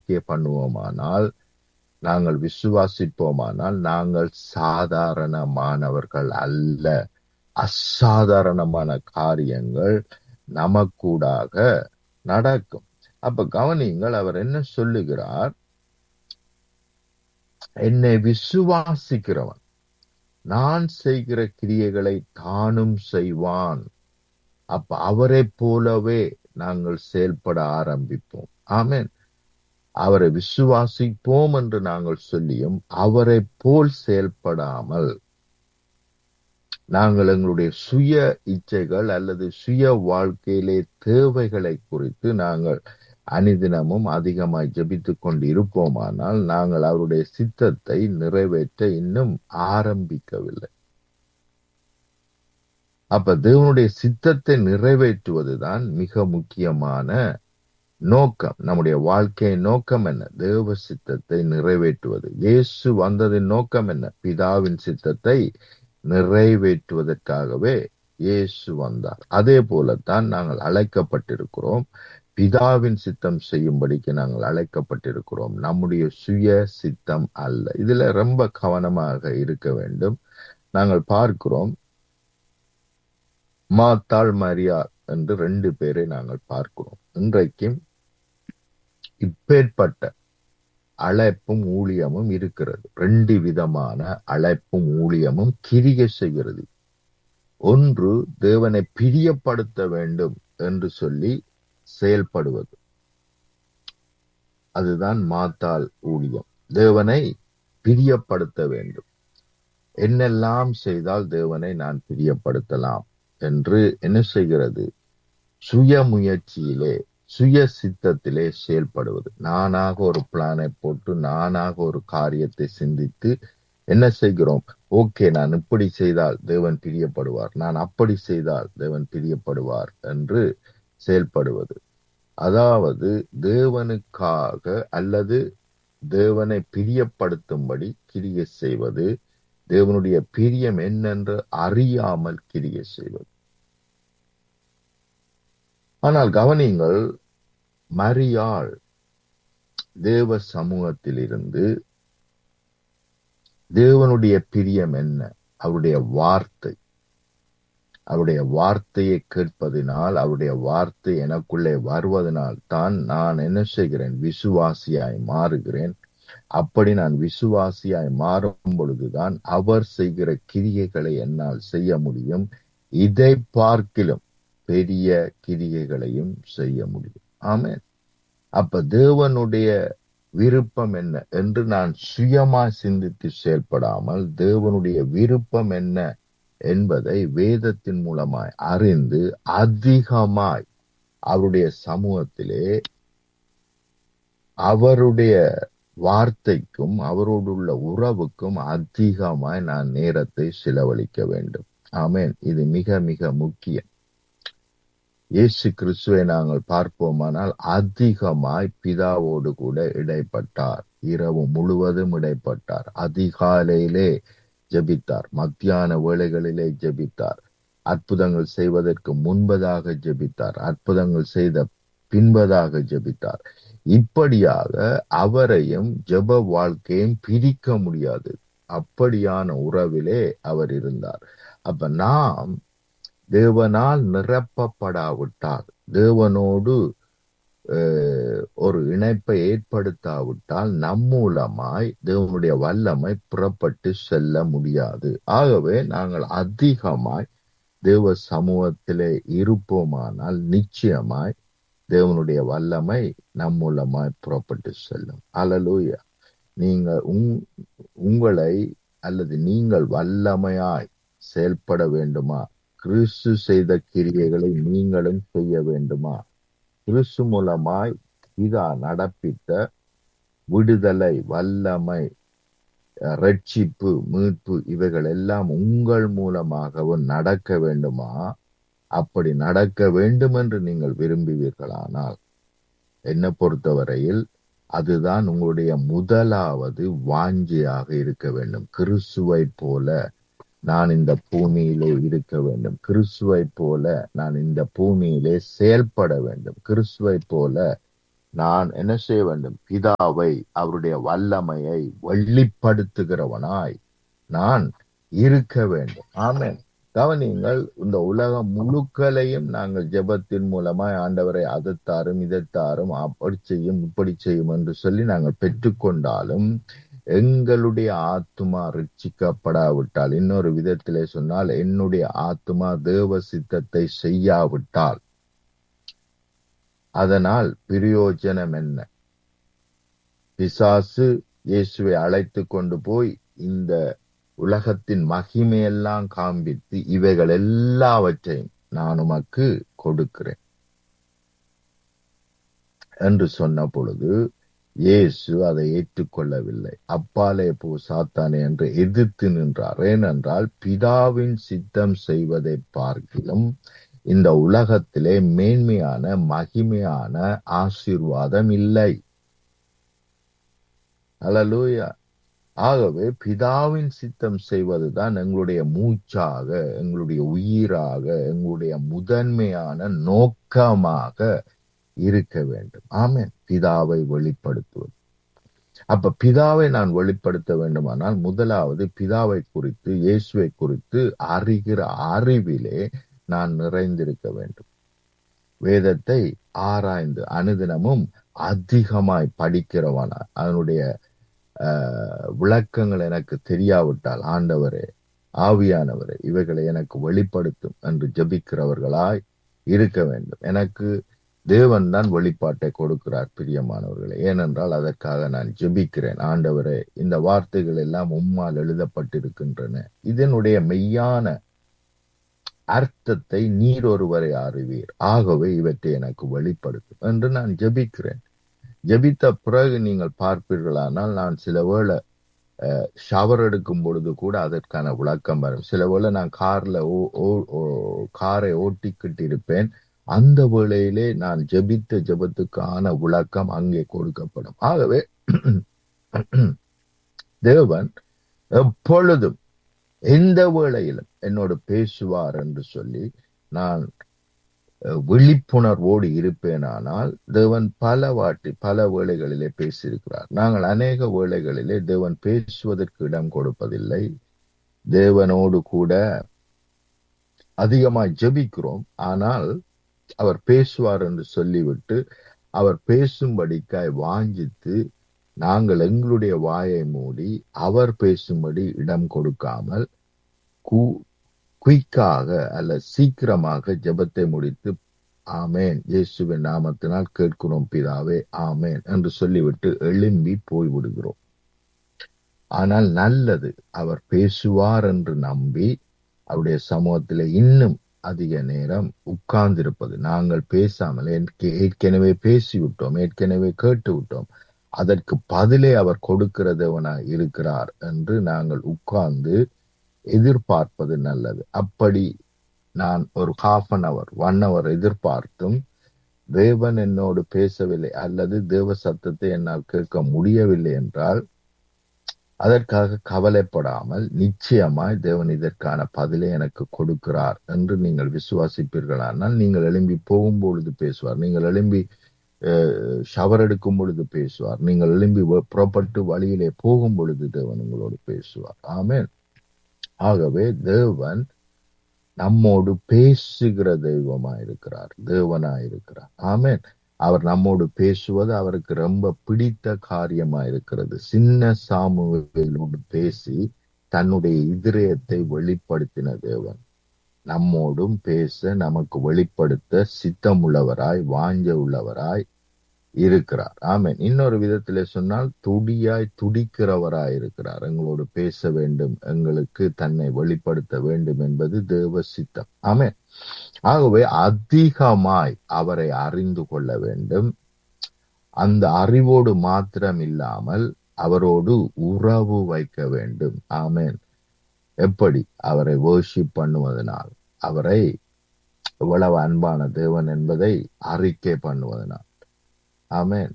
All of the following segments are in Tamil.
அறிக்கை பண்ணுவோமானால் நாங்கள் விசுவாசிப்போமானால் நாங்கள் சாதாரணமானவர்கள் அல்ல அசாதாரணமான காரியங்கள் நமக்கூடாக நடக்கும் அப்ப கவனியுங்கள் அவர் என்ன சொல்லுகிறார் என்னை விசுவாசிக்கிறவன் நான் செய்கிற கிரியைகளை தானும் செய்வான் அப்ப அவரை போலவே நாங்கள் செயல்பட ஆரம்பிப்போம் ஆமென் அவரை விசுவாசிப்போம் என்று நாங்கள் சொல்லியும் அவரை போல் செயல்படாமல் நாங்கள் எங்களுடைய சுய இச்சைகள் அல்லது சுய வாழ்க்கையிலே தேவைகளை குறித்து நாங்கள் அனிதினமும் அதிகமாய் ஜெபித்துக் கொண்டு இருப்போமானால் நாங்கள் அவருடைய சித்தத்தை நிறைவேற்ற இன்னும் ஆரம்பிக்கவில்லை அப்ப தேவனுடைய சித்தத்தை நிறைவேற்றுவதுதான் மிக முக்கியமான நோக்கம் நம்முடைய வாழ்க்கை நோக்கம் என்ன தேவ சித்தத்தை நிறைவேற்றுவது இயேசு வந்ததின் நோக்கம் என்ன பிதாவின் சித்தத்தை நிறைவேற்றுவதற்காகவே இயேசு வந்தார் அதே போலத்தான் நாங்கள் அழைக்கப்பட்டிருக்கிறோம் பிதாவின் சித்தம் செய்யும்படிக்கு நாங்கள் அழைக்கப்பட்டிருக்கிறோம் நம்முடைய சுய சித்தம் அல்ல இதுல ரொம்ப கவனமாக இருக்க வேண்டும் நாங்கள் பார்க்கிறோம் மாத்தாள் மரியா என்று ரெண்டு பேரை நாங்கள் பார்க்கிறோம் இன்றைக்கும் இப்பேற்பட்ட அழைப்பும் ஊழியமும் இருக்கிறது ரெண்டு விதமான அழைப்பும் ஊழியமும் கிரிய செய்கிறது ஒன்று தேவனை பிரியப்படுத்த வேண்டும் என்று சொல்லி செயல்படுவது அதுதான் மாத்தாள் ஊழியம் தேவனை பிரியப்படுத்த வேண்டும் என்னெல்லாம் செய்தால் தேவனை நான் பிரியப்படுத்தலாம் என்று என்ன செய்கிறது சுய முயற்சியிலே சுய சித்தத்திலே செயல்படுவது நானாக ஒரு பிளானை போட்டு நானாக ஒரு காரியத்தை சிந்தித்து என்ன செய்கிறோம் ஓகே நான் இப்படி செய்தால் தேவன் பிரியப்படுவார் நான் அப்படி செய்தால் தேவன் பிரியப்படுவார் என்று செயல்படுவது அதாவது தேவனுக்காக அல்லது தேவனை பிரியப்படுத்தும்படி கிரிய செய்வது தேவனுடைய பிரியம் என்னென்று அறியாமல் கிரிய செய்வது ஆனால் கவனிங்கள் மரியாள் தேவ சமூகத்திலிருந்து தேவனுடைய பிரியம் என்ன அவருடைய வார்த்தை அவருடைய வார்த்தையை கேட்பதினால் அவருடைய வார்த்தை எனக்குள்ளே வருவதனால் தான் நான் என்ன செய்கிறேன் விசுவாசியாய் மாறுகிறேன் அப்படி நான் விசுவாசியாய் மாறும் பொழுதுதான் அவர் செய்கிற கிரியைகளை என்னால் செய்ய முடியும் இதை பார்க்கிலும் பெரிய கிரியைகளையும் செய்ய முடியும் ஆமென் அப்ப தேவனுடைய விருப்பம் என்ன என்று நான் சுயமா சிந்தித்து செயல்படாமல் தேவனுடைய விருப்பம் என்ன என்பதை வேதத்தின் மூலமாய் அறிந்து அதிகமாய் அவருடைய சமூகத்திலே அவருடைய வார்த்தைக்கும் அவரோடுள்ள உறவுக்கும் அதிகமாய் நான் நேரத்தை செலவழிக்க வேண்டும் ஆமென் இது மிக மிக முக்கியம் இயேசு கிறிஸ்துவை நாங்கள் பார்ப்போமானால் அதிகமாய் பிதாவோடு கூட இடைப்பட்டார் இரவு முழுவதும் இடைப்பட்டார் அதிகாலையிலே ஜெபித்தார் மத்தியான வேளைகளிலே ஜெபித்தார் அற்புதங்கள் செய்வதற்கு முன்பதாக ஜெபித்தார் அற்புதங்கள் செய்த பின்பதாக ஜெபித்தார் இப்படியாக அவரையும் ஜெப வாழ்க்கையும் பிரிக்க முடியாது அப்படியான உறவிலே அவர் இருந்தார் அப்ப நாம் தேவனால் நிரப்பப்படாவிட்டால் தேவனோடு அஹ், ஒரு இணைப்பை ஏற்படுத்தாவிட்டால் நம் மூலமாய் தேவனுடைய வல்லமை புறப்பட்டு செல்ல முடியாது ஆகவே நாங்கள் அதிகமாய் தேவ சமூகத்திலே இருப்போமானால் நிச்சயமாய் தேவனுடைய வல்லமை நம் மூலமாய் புறப்பட்டு செல்லும் அல்லலூயா நீங்கள் உங்- உங்களை அல்லது நீங்கள் வல்லமையாய் செயல்பட வேண்டுமா கிறிஸ்து செய்த கிரியைகளை நீங்களும் செய்ய வேண்டுமா கிறிஸ்து மூலமாய் இதா நடப்பித்த விடுதலை வல்லமை அஹ், ரட்சிப்பு மீட்பு இவைகள் எல்லாம் உங்கள் மூலமாகவும் நடக்க வேண்டுமா அப்படி நடக்க வேண்டும் என்று நீங்கள் விரும்புவீர்களானால் என்னை பொறுத்தவரையில் அதுதான் உங்களுடைய முதலாவது வாஞ்சியாக இருக்க வேண்டும் கிறிஸ்துவை போல நான் இந்த பூமியிலே இருக்க வேண்டும் கிறிஸ்துவை போல நான் இந்த பூமியிலே செயல்பட வேண்டும் கிறிஸ்துவை போல நான் என்ன செய்ய வேண்டும் பிதாவை அவருடைய வல்லமையை வெளிப்படுத்துகிறவனாய் நான் இருக்க வேண்டும் ஆமென் கவனியுங்கள் இந்த உலகம் முழுக்களையும் நாங்கள் ஜெபத்தின் மூலமாய் ஆண்டவரை அதைத்தாரும் இதைத்தாரும் அப்படி செய்யும் இப்படி செய்யும் என்று சொல்லி நாங்கள் பெற்றுக்கொண்டாலும் எங்களுடைய ஆத்துமா ரட்சிக்கப்படாவிட்டால் இன்னொரு விதத்திலே சொன்னால் என்னுடைய ஆத்துமா தேவ சித்தத்தை செய்யாவிட்டால் அதனால் பிரயோஜனம் என்ன பிசாசு இயேசுவை அழைத்து கொண்டு போய் இந்த உலகத்தின் மகிமையெல்லாம் காண்பித்து இவைகள் எல்லாவற்றையும் நான் உமக்கு கொடுக்கிறேன் என்று சொன்ன பொழுது இயேசு அதை ஏற்றுக்கொள்ளவில்லை அப்பாலே போ சாத்தானே என்று எதிர்த்து நின்றார் ஏனென்றால் பிதாவின் சித்தம் செய்வதை பார்க்கிலும் இந்த உலகத்திலே மேன்மையான மகிமையான ஆசீர்வாதம் இல்லை அல்லேலூயா ஆகவே பிதாவின் சித்தம் செய்வதுதான் எங்களுடைய மூச்சாக எங்களுடைய உயிராக எங்களுடைய முதன்மையான நோக்கமாக இருக்க வேண்டும் ஆமென் பிதாவை வெளிப்படுத்துவது அப்ப பிதாவை நான் வெளிப்படுத்த வேண்டுமானால் முதலாவது பிதாவை குறித்து இயேசுவை குறித்து அறிகிற அறிவிலே நான் நிறைந்திருக்க வேண்டும் வேதத்தை ஆராய்ந்து அனுதினமும் அதிகமாய் படிக்கிறவனா அதனுடைய ஆஹ், விளக்கங்கள் எனக்கு தெரியாவிட்டால் ஆண்டவரே ஆவியானவரே இவைகளை எனக்கு வெளிப்படுத்தும் என்று ஜெபிக்கிறவர்களாய் இருக்க வேண்டும் எனக்கு தேவன் தான் வெளிப்பாட்டை கொடுக்கிறார் பிரியமானவர்களே ஏனென்றால் அதற்காக நான் ஜெபிக்கிறேன் ஆண்டவரே இந்த வார்த்தைகள் எல்லாம் உம்மால் எழுதப்பட்டிருக்கின்றன இதனுடைய மெய்யான அர்த்தத்தை நீர் ஒருவரை அறிவீர் ஆகவே இவற்றை எனக்கு வெளிப்படுத்தும் என்று நான் ஜெபிக்கிறேன் ஜெபித்த பிறகு நீங்கள் பார்ப்பீர்களானால் நான் சில வேளை ஷவர் எடுக்கும் பொழுது கூட அதற்கான விளக்கம் வரும் சில வேளை நான் கார்ல ஓ- ஓ- ஓ- காரை ஓட்டிக்கிட்டு இருப்பேன் அந்த வேளையிலே நான் ஜெபித்த ஜெபத்துக்கான விளக்கம் அங்கே கொடுக்கப்படும் ஆகவே தேவன் எப்பொழுதும் எந்த வேளையிலும் என்னோடு பேசுவார் என்று சொல்லி நான் அஹ், விழிப்புணர்வோடு இருப்பேனானால் தேவன் பல வாட்டி பல வேளைகளிலே பேசியிருக்கிறார் நாங்கள் அநேக வேளைகளிலே தேவன் பேசுவதற்கு இடம் கொடுப்பதில்லை தேவனோடு கூட அதிகமாய் ஜெபிக்கிறோம் ஆனால் அவர் பேசுவார் என்று சொல்லிவிட்டு அவர் பேசும்படிக்காய் வாஞ்சித்து நாங்கள் எங்களுடைய வாயை மூடி அவர் பேசும்படி இடம் கொடுக்காமல் கு- குயிக்காக அல்ல சீக்கிரமாக ஜெபத்தை முடித்து ஆமேன் இயேசுவின் நாமத்தினால் கேட்கிறோம் பிதாவே ஆமேன் என்று சொல்லிவிட்டு எழும்பி போய்விடுகிறோம் ஆனால் நல்லது அவர் பேசுவார் என்று நம்பி அவருடைய சமூகத்திலே இன்னும் அதிக நேரம் உட்கார்ந்திருப்பது நாங்கள் பேசாமல் ஏற்க- ஏற்கனவே பேசிவிட்டோம் ஏற்கனவே கேட்டு விட்டோம் அதற்கு பதிலே அவர் கொடுக்கிறதவனாய் இருக்கிறார் என்று நாங்கள் உட்கார்ந்து எதிர்பார்ப்பது நல்லது அப்படி நான் ஒரு half an hour one hour எதிர்பார்த்தும் தேவன் என்னோடு பேசவில்லை அல்லது தேவ சத்தத்தை என்னால் கேட்க முடியவில்லை என்றால் அதற்காக கவலைப்படாமல் நிச்சயமாய் தேவன் இதற்கான பதிலை எனக்கு கொடுக்கிறார் என்று நீங்கள் விசுவாசிப்பீர்களானால் நீங்கள் எழும்பி போகும்பொழுது பேசுவார் நீங்கள் எழும்பி ஷவர் எடுக்கும் பொழுது பேசுவார் நீங்கள் எழும்பி வ- புறப்பட்டு வழியிலே போகும் பொழுது தேவன் உங்களோடு பேசுவார் ஆமென் ஆகவே தேவன் நம்மோடு பேசுகிற தெய்வமா இருக்கிறார் தேவனா இருக்கிறார் ஆமென் அவர் நம்மோடு பேசுவது அவருக்கு ரொம்ப பிடித்த காரியமா இருக்கிறது சின்ன சாமுவேலோடு பேசி தன்னுடைய இதயத்தை வெளிப்படுத்தின தேவன் நம்மோடும் பேச நமக்கு வெளிப்படுத்த சித்தமுள்ளவராய் வாஞ்ச உள்ளவராய் இருக்கிறார் ஆமென் இன்னொரு விதத்திலே சொன்னால் துடியாய் துடிக்கிறவராய் இருக்கிறார் எங்களோடு பேச வேண்டும் எங்களுக்கு தன்னை வெளிப்படுத்த வேண்டும் என்பது தேவ சித்தம் ஆமென் ஆகவே அதிகமாய் அவரை அறிந்து கொள்ள வேண்டும் அந்த அறிவோடு மாத்திரம் இல்லாமல் அவரோடு உறவு வைக்க வேண்டும் ஆமென் எப்படி அவரை worship பண்ணுவதனால் அவரை எவ்வளவு அன்பான தேவன் என்பதை அறிக்கை பண்ணுவதனால் ஆமென்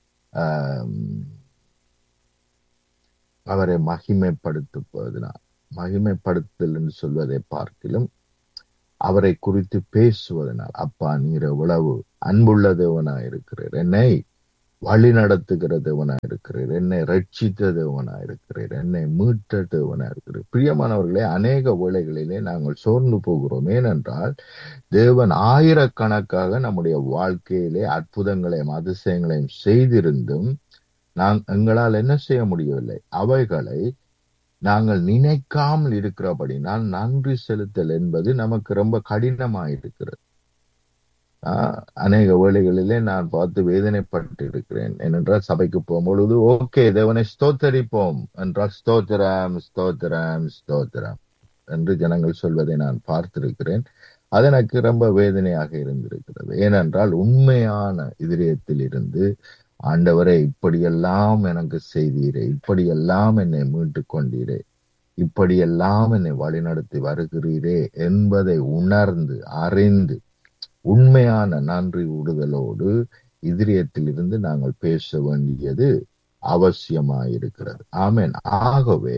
ஆம், அவரை மகிமைப்படுத்துவதனால் மகிமைப்படுத்துதல் என்று சொல்வதை பார்க்கிலும் அவரை குறித்து பேசுவதனால் அப்பா நீர் எவ்வளவு அன்புள்ள தேவனாய் இருக்கிறீர் என்னை வழி நடத்துகிற தேவனா இருக்கிறீர் என்னை ரட்சித்த தேவனா இருக்கிறீர் என்னை மீட்ட தேவனா இருக்கிறீர் பிரியமானவர்களே அநேக வேளைகளிலே நாங்கள் சோர்ந்து போகிறோம் ஏனென்றால் தேவன் ஆயிரக்கணக்காக நம்முடைய வாழ்க்கையிலே அற்புதங்களையும் அதிசயங்களையும் செய்திருந்தும் நான் எங்களால் என்ன செய்ய முடியவில்லை அவைகளை நாங்கள் நினைக்காமல் இருக்கிறபடினால் நன்றி செலுத்தல் என்பது நமக்கு ரொம்ப கடினமாயிருக்கிறது ஆஹ் அநேக வேளைகளிலே நான் பார்த்து வேதனைப்பட்டு இருக்கிறேன் ஏனென்றால் சபைக்கு போகும்பொழுது ஓகே தேவனை ஸ்தோத்தரிப்போம் என்றால் ஸ்தோத்திரம் ஸ்தோத்திரம் ஸ்தோத்திரம் என்று ஜனங்கள் சொல்வதை நான் பார்த்திருக்கிறேன் அது எனக்கு ரொம்ப வேதனையாக இருந்திருக்கிறது ஏனென்றால் உண்மையான இதயத்தில் இருந்து ஆண்டவரே இப்படியெல்லாம் எனக்கு செய்தீரே இப்படியெல்லாம் என்னை மீட்டு கொண்டீரே இப்படியெல்லாம் என்னை வழிநடத்தி வருகிறீரே என்பதை உணர்ந்து அறிந்து உண்மையான நன்றி உறுதலோடு இதயத்தில் இருந்து நாங்கள் பேச வேண்டியது அவசியமாயிருக்கிறது ஆமேன் ஆகவே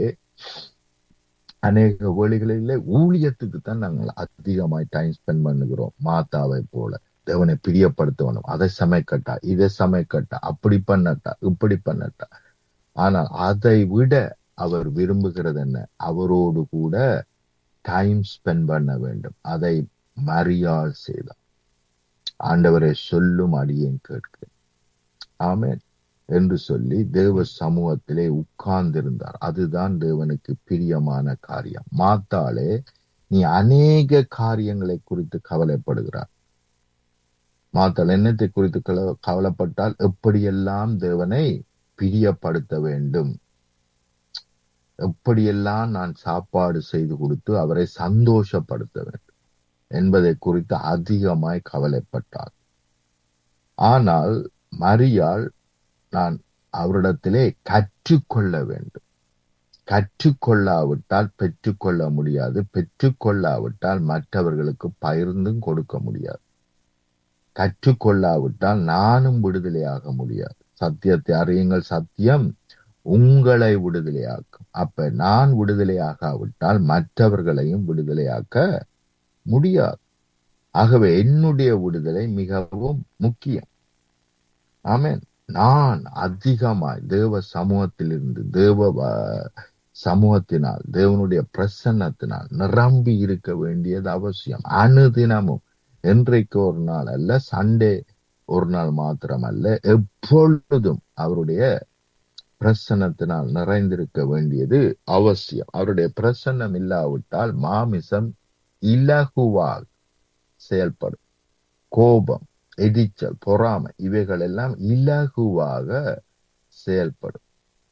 அநேக வழிகளிலே ஊழியத்துக்கு தான் நாங்கள் அதிகமாய் டைம் ஸ்பெண்ட் பண்ணுகிறோம் மாதாவை போல தேவனை பிரியப்படுத்தணும் அதை சமைக்கட்டா இதை சமைக்கட்டா அப்படி பண்ணட்டா இப்படி பண்ணட்டா ஆனால் அதை விட அவர் விரும்புகிறது என்ன அவரோடு கூட டைம் ஸ்பெண்ட் பண்ண வேண்டும் அதை மரியாள் செய்தார் ஆண்டவரை சொல்லும் அடியேன் கேட்கிறேன் ஆமேன் என்று சொல்லி தேவ சமூகத்திலே உட்கார்ந்திருந்தார் அதுதான் தேவனுக்கு பிரியமான காரியம் மாத்தாலே நீ அநேக காரியங்களை குறித்து கவலைப்படுகிறார் மாத்தால் என்னத்தை குறித்து கவலைப்பட்டால் எப்படியெல்லாம் தேவனை பிரியப்படுத்த வேண்டும் எப்படியெல்லாம் நான் சாப்பாடு செய்து கொடுத்து அவரை சந்தோஷப்படுத்த வேண்டும் என்பதை குறித்து அதிகமாய் கவலைப்பட்டார் ஆனால் மரியாள் நான் அவரிடத்திலே கற்றுக்கொள்ள வேண்டும் கற்றுக்கொள்ளாவிட்டால் பெற்றுக்கொள்ள முடியாது பெற்றுக்கொள்ளாவிட்டால் மற்றவர்களுக்கு பகிர்ந்தும் கொடுக்க முடியாது கற்றுக்கொள்ளாவிட்டால் நானும் விடுதலையாக முடியாது சத்தியத்தை அறியுங்கள் சத்தியம் உங்களை விடுதலையாக்கும் அப்ப நான் விடுதலையாகாவிட்டால் மற்றவர்களையும் விடுதலையாக்க முடியாது ஆகவே என்னுடைய விடுதலை மிகவும் முக்கியம் ஆமேன் நான் அதிகமாய் தேவ சமூகத்திலிருந்து தேவ சமூகத்தினால் தேவனுடைய பிரசன்னத்தினால் நிரம்பி இருக்க வேண்டியது அவசியம் அனுதினமும் என்றைக்கு ஒரு நாள் அல்ல சண்டே ஒரு நாள் மாத்திரம் அல்ல எப்பொழுதும் அவருடைய பிரசன்னத்தினால் நிறைந்திருக்க வேண்டியது அவசியம் அவருடைய பிரசன்னம் இல்லாவிட்டால் மாமிசம் இலகுவாக செயல்படும் கோபம் எரிச்சல் பொறாமை இவைகள் எல்லாம் இலகுவாக செயல்படும்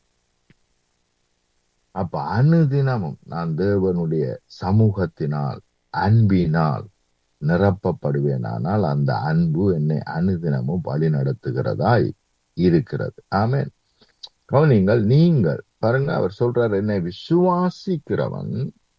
அப்ப அனுதினமும் நான் தேவனுடைய சமூகத்தினால் அன்பினால் நிரப்பப்படுவேனானால் அந்த அன்பு என்னை அனுதினமும் வழி நடத்துகிறதாய் இருக்கிறது ஆமேன் கவனிங்கள் நீங்கள் பாருங்க அவர் சொல்றார் என்னை விசுவாசிக்கிறவன்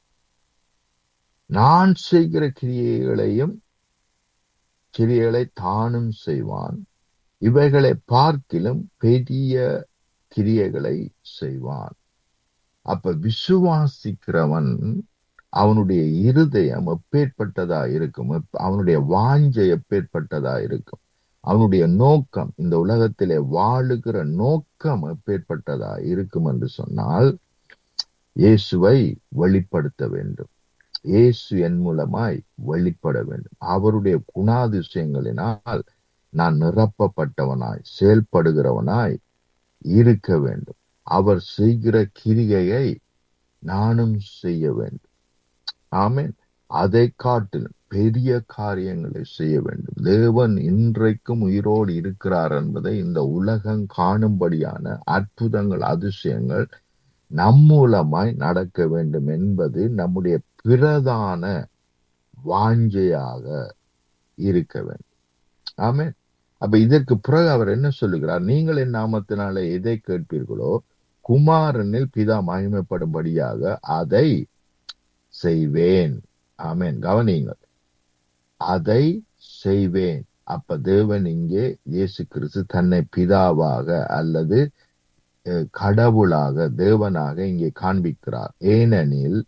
நான் செய்கிற கிரியைகளையும் கிரியைகளை தானும் செய்வான் இவைகளை பார்க்கிலும் பெரிய கிரியைகளை செய்வான் அப்ப விசுவாசிக்கிறவன் அவனுடைய இருதயம் எப்பேற்பட்டதா இருக்கும் அவனுடைய வாஞ்சை எப்பேற்பட்டதா இருக்கும் அவனுடைய நோக்கம் இந்த உலகத்திலே வாழுகிற நோக்கம் எப்பேற்பட்டதா இருக்கும் என்று சொன்னால் இயேசுவை வெளிப்படுத்த வேண்டும் இயேசு என் மூலமாய் வெளிப்பட வேண்டும் அவருடைய குணாதிசயங்களினால் நான் நிரப்பப்பட்டவனாய் செயல்படுகிறவனாய் இருக்க வேண்டும் அவர் செய்கிற கிரிகையை நானும் செய்ய வேண்டும் ஆமேன் அதை காட்டிலும் பெரிய காரியங்களை செய்ய வேண்டும் தேவன் இன்றைக்கும் உயிரோடு இருக்கிறார் என்பதை இந்த உலகம் காணும்படியான அற்புதங்கள் அதிசயங்கள் நம் மூலமாய் நடக்க வேண்டும் என்பது நம்முடைய பிரதான வாஞ்சையாக இருக்க வேண்டும் ஆமே அப்ப இதற்கு பிறகு அவர் என்ன சொல்லுகிறார் நீங்கள் என் நாமத்தினாலே எதை கேட்பீர்களோ குமாரனில் பிதா மகிமைப்படும்படியாக அதை செய்வேன் ஆமேன் கவனியுங்கள் அதை செய்வேன் அப்ப தேவன் இங்கே இயேசு கிறிஸ்து தன்னை பிதாவாக அல்லது கடவுளாக தேவனாக இங்கே காண்பிக்கிறார் ஏனெனில்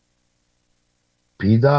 பிதா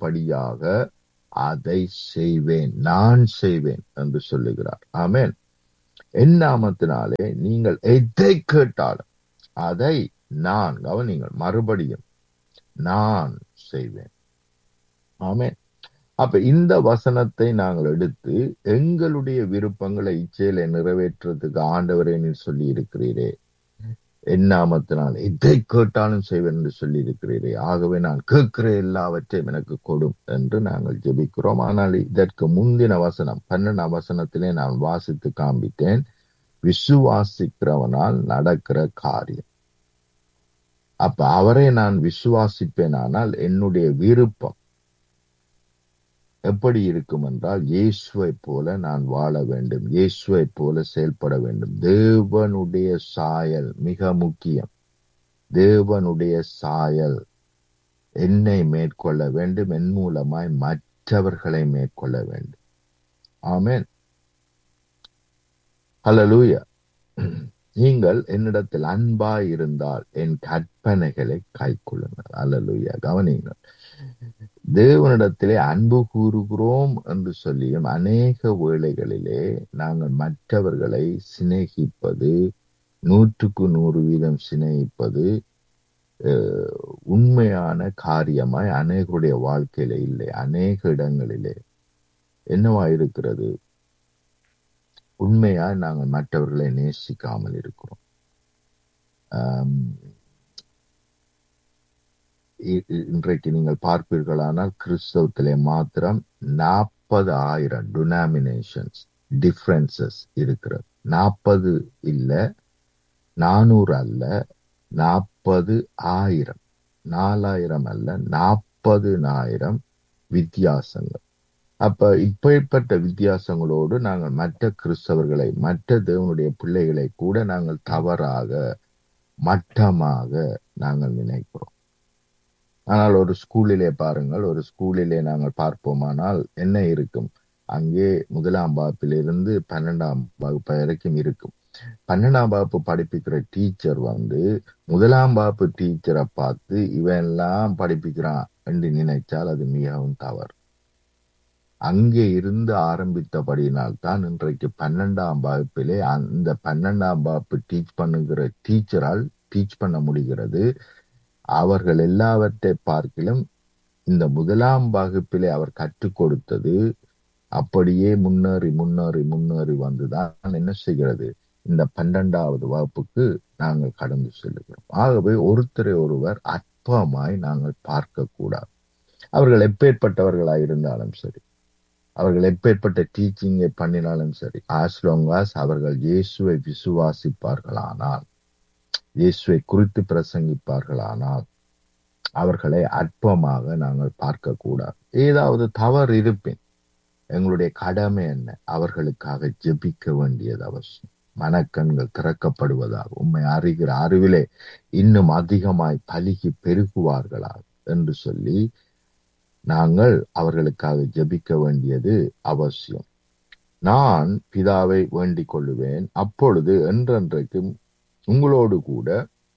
மகிமைப்படும்படியாக அதை செய்வேன் நான் செய்வேன் என்று சொல்லுகிறார் ஆமேன் என் நாமத்தினாலே நீங்கள் எதை கேட்டாலும் அதை நான் கவனிங்கள் மறுபடியும் நான் செய்வேன் ஆமே அப்ப இந்த வசனத்தை நாங்கள் எடுத்து எங்களுடைய விருப்பங்களை இச்சையில நிறைவேற்றுறதுக்கு ஆண்டவரே நீ சொல்லி இருக்கிறீரே என் நாமத்தினால் எதை கேட்டாலும் செய்வேன் என்று சொல்லி இருக்கிறீரே ஆகவே நான் கேட்கிற எல்லாவற்றையும் எனக்கு கொடும் என்று நாங்கள் ஜெபிக்கிறோம் ஆனால் இதற்கு முந்தின வசனம் பன்னெண்டாம் வசனத்திலே நான் வாசித்து காண்பித்தேன் விசுவாசிக்கிறவனால் நடக்கிற காரியம் அப்ப அவரை நான் விசுவாசிப்பேன் ஆனால் என்னுடைய விருப்பம் எப்படி இருக்கும் என்றால் இயேசுவை போல நான் வாழ வேண்டும் இயேசுவை போல செயல்பட வேண்டும் தேவனுடைய சாயல் மிக முக்கியம் தேவனுடைய சாயல் என்னை மேற்கொள்ள வேண்டும் என் மூலமாய் மற்றவர்களை மேற்கொள்ள வேண்டும் ஆமேன் ஹலலூயா நீங்கள் என்னிடத்தில் அன்பாய் இருந்தால் என் கற்பனைகளை கைக்கொள்ளுங்கள் அல்லலுயா கவனியுங்கள் தேவனிடத்திலே அன்பு கூறுகிறோம் என்று சொல்லியும் அநேக வேளைகளிலே நாங்கள் மற்றவர்களை சிநேகிப்பது நூற்றுக்கு நூறு வீதம் சிநேகிப்பது உண்மையான காரியமாய் அநேகருடைய வாழ்க்கையில இல்லை அநேக இடங்களிலே என்னவா இருக்கிறது உண்மையா நாங்கள் மற்றவர்களை நேசிக்காமல் இருக்கிறோம் இன்றைக்கு நீங்கள் பார்ப்பீர்களானால் கிறிஸ்தவத்திலே மாத்திரம் நாற்பது ஆயிரம் டினாமினேஷன்ஸ் டிஃபரன்சஸ் இருக்கிறது நாற்பது இல்ல நானூறு அல்ல நாற்பது ஆயிரம் நாலாயிரம் அல்ல நாற்பது ஆயிரம் வித்தியாசங்கள் அப்ப இப்படிப்பட்ட வித்தியாசங்களோடு நாங்கள் மற்ற கிறிஸ்தவர்களை மற்ற தேவனுடைய பிள்ளைகளை கூட நாங்கள் தவறாக மட்டமாக நாங்கள் நினைக்கிறோம் ஆனால் ஒரு ஸ்கூலிலே பாருங்கள் ஒரு ஸ்கூலிலே நாங்கள் பார்ப்போமானால் என்ன இருக்கும் அங்கே முதலாம் வகுப்பிலிருந்து பன்னெண்டாம் வகுப்பு வரைக்கும் இருக்கும் பன்னெண்டாம் வகுப்பு படிப்பிக்கிற டீச்சர் வந்து முதலாம் வகுப்பு டீச்சரை பார்த்து இவன் எல்லாம் படிப்பிக்கிறான் என்று நினைச்சால் அது மிகவும் தவறு அங்கே இருந்து ஆரம்பித்தபடியினால் தான் இன்றைக்கு பன்னெண்டாம் வகுப்பிலே அந்த பன்னெண்டாம் வகுப்பு டீச் பண்ணுகிற டீச்சரால் டீச் பண்ண முடிகிறது அவர்கள் எல்லாவற்றை பார்க்கிலும் இந்த முதலாம் வகுப்பிலே அவர் கற்றுக் கொடுத்தது அப்படியே முன்னேறி முன்னேறி முன்னேறி வந்துதான் என்ன செய்கிறது இந்த பன்னெண்டாவது வகுப்புக்கு நாங்கள் கடந்து செல்லுகிறோம் ஆகவே ஒருத்தரை ஒருவர் அற்பமாய் நாங்கள் பார்க்க கூடாது அவர்கள் எப்பேற்பட்டவர்களாய் இருந்தாலும் சரி அவர்கள் எப்பேற்பட்ட டீச்சிங்கை பண்ணினாலும் சரி ஆஸ் லாங் ஆஸ் அவர்கள் இயேசுவை விசுவாசிப்பார்களானால் இயேசுவை குறித்து பிரசங்கிப்பார்களானால் அவர்களை அற்பமாக நாங்கள் பார்க்க கூடாது ஏதாவது தவறு இருப்பின் எங்களுடைய கடமை என்ன அவர்களுக்காக ஜெபிக்க வேண்டியது அவசியம் மனக்கண்கள் திறக்கப்படுவதாக உண்மை அறிகிற அறிவிலே இன்னும் அதிகமாய் பலிகி பெருகுவார்களா என்று சொல்லி நாங்கள் அவர்களுக்காக ஜெபிக்க வேண்டியது அவசியம் நான் பிதாவை வேண்டிக் கொள்ளுவேன் அப்பொழுது என்றென்றைக்கும் உங்களோடு கூட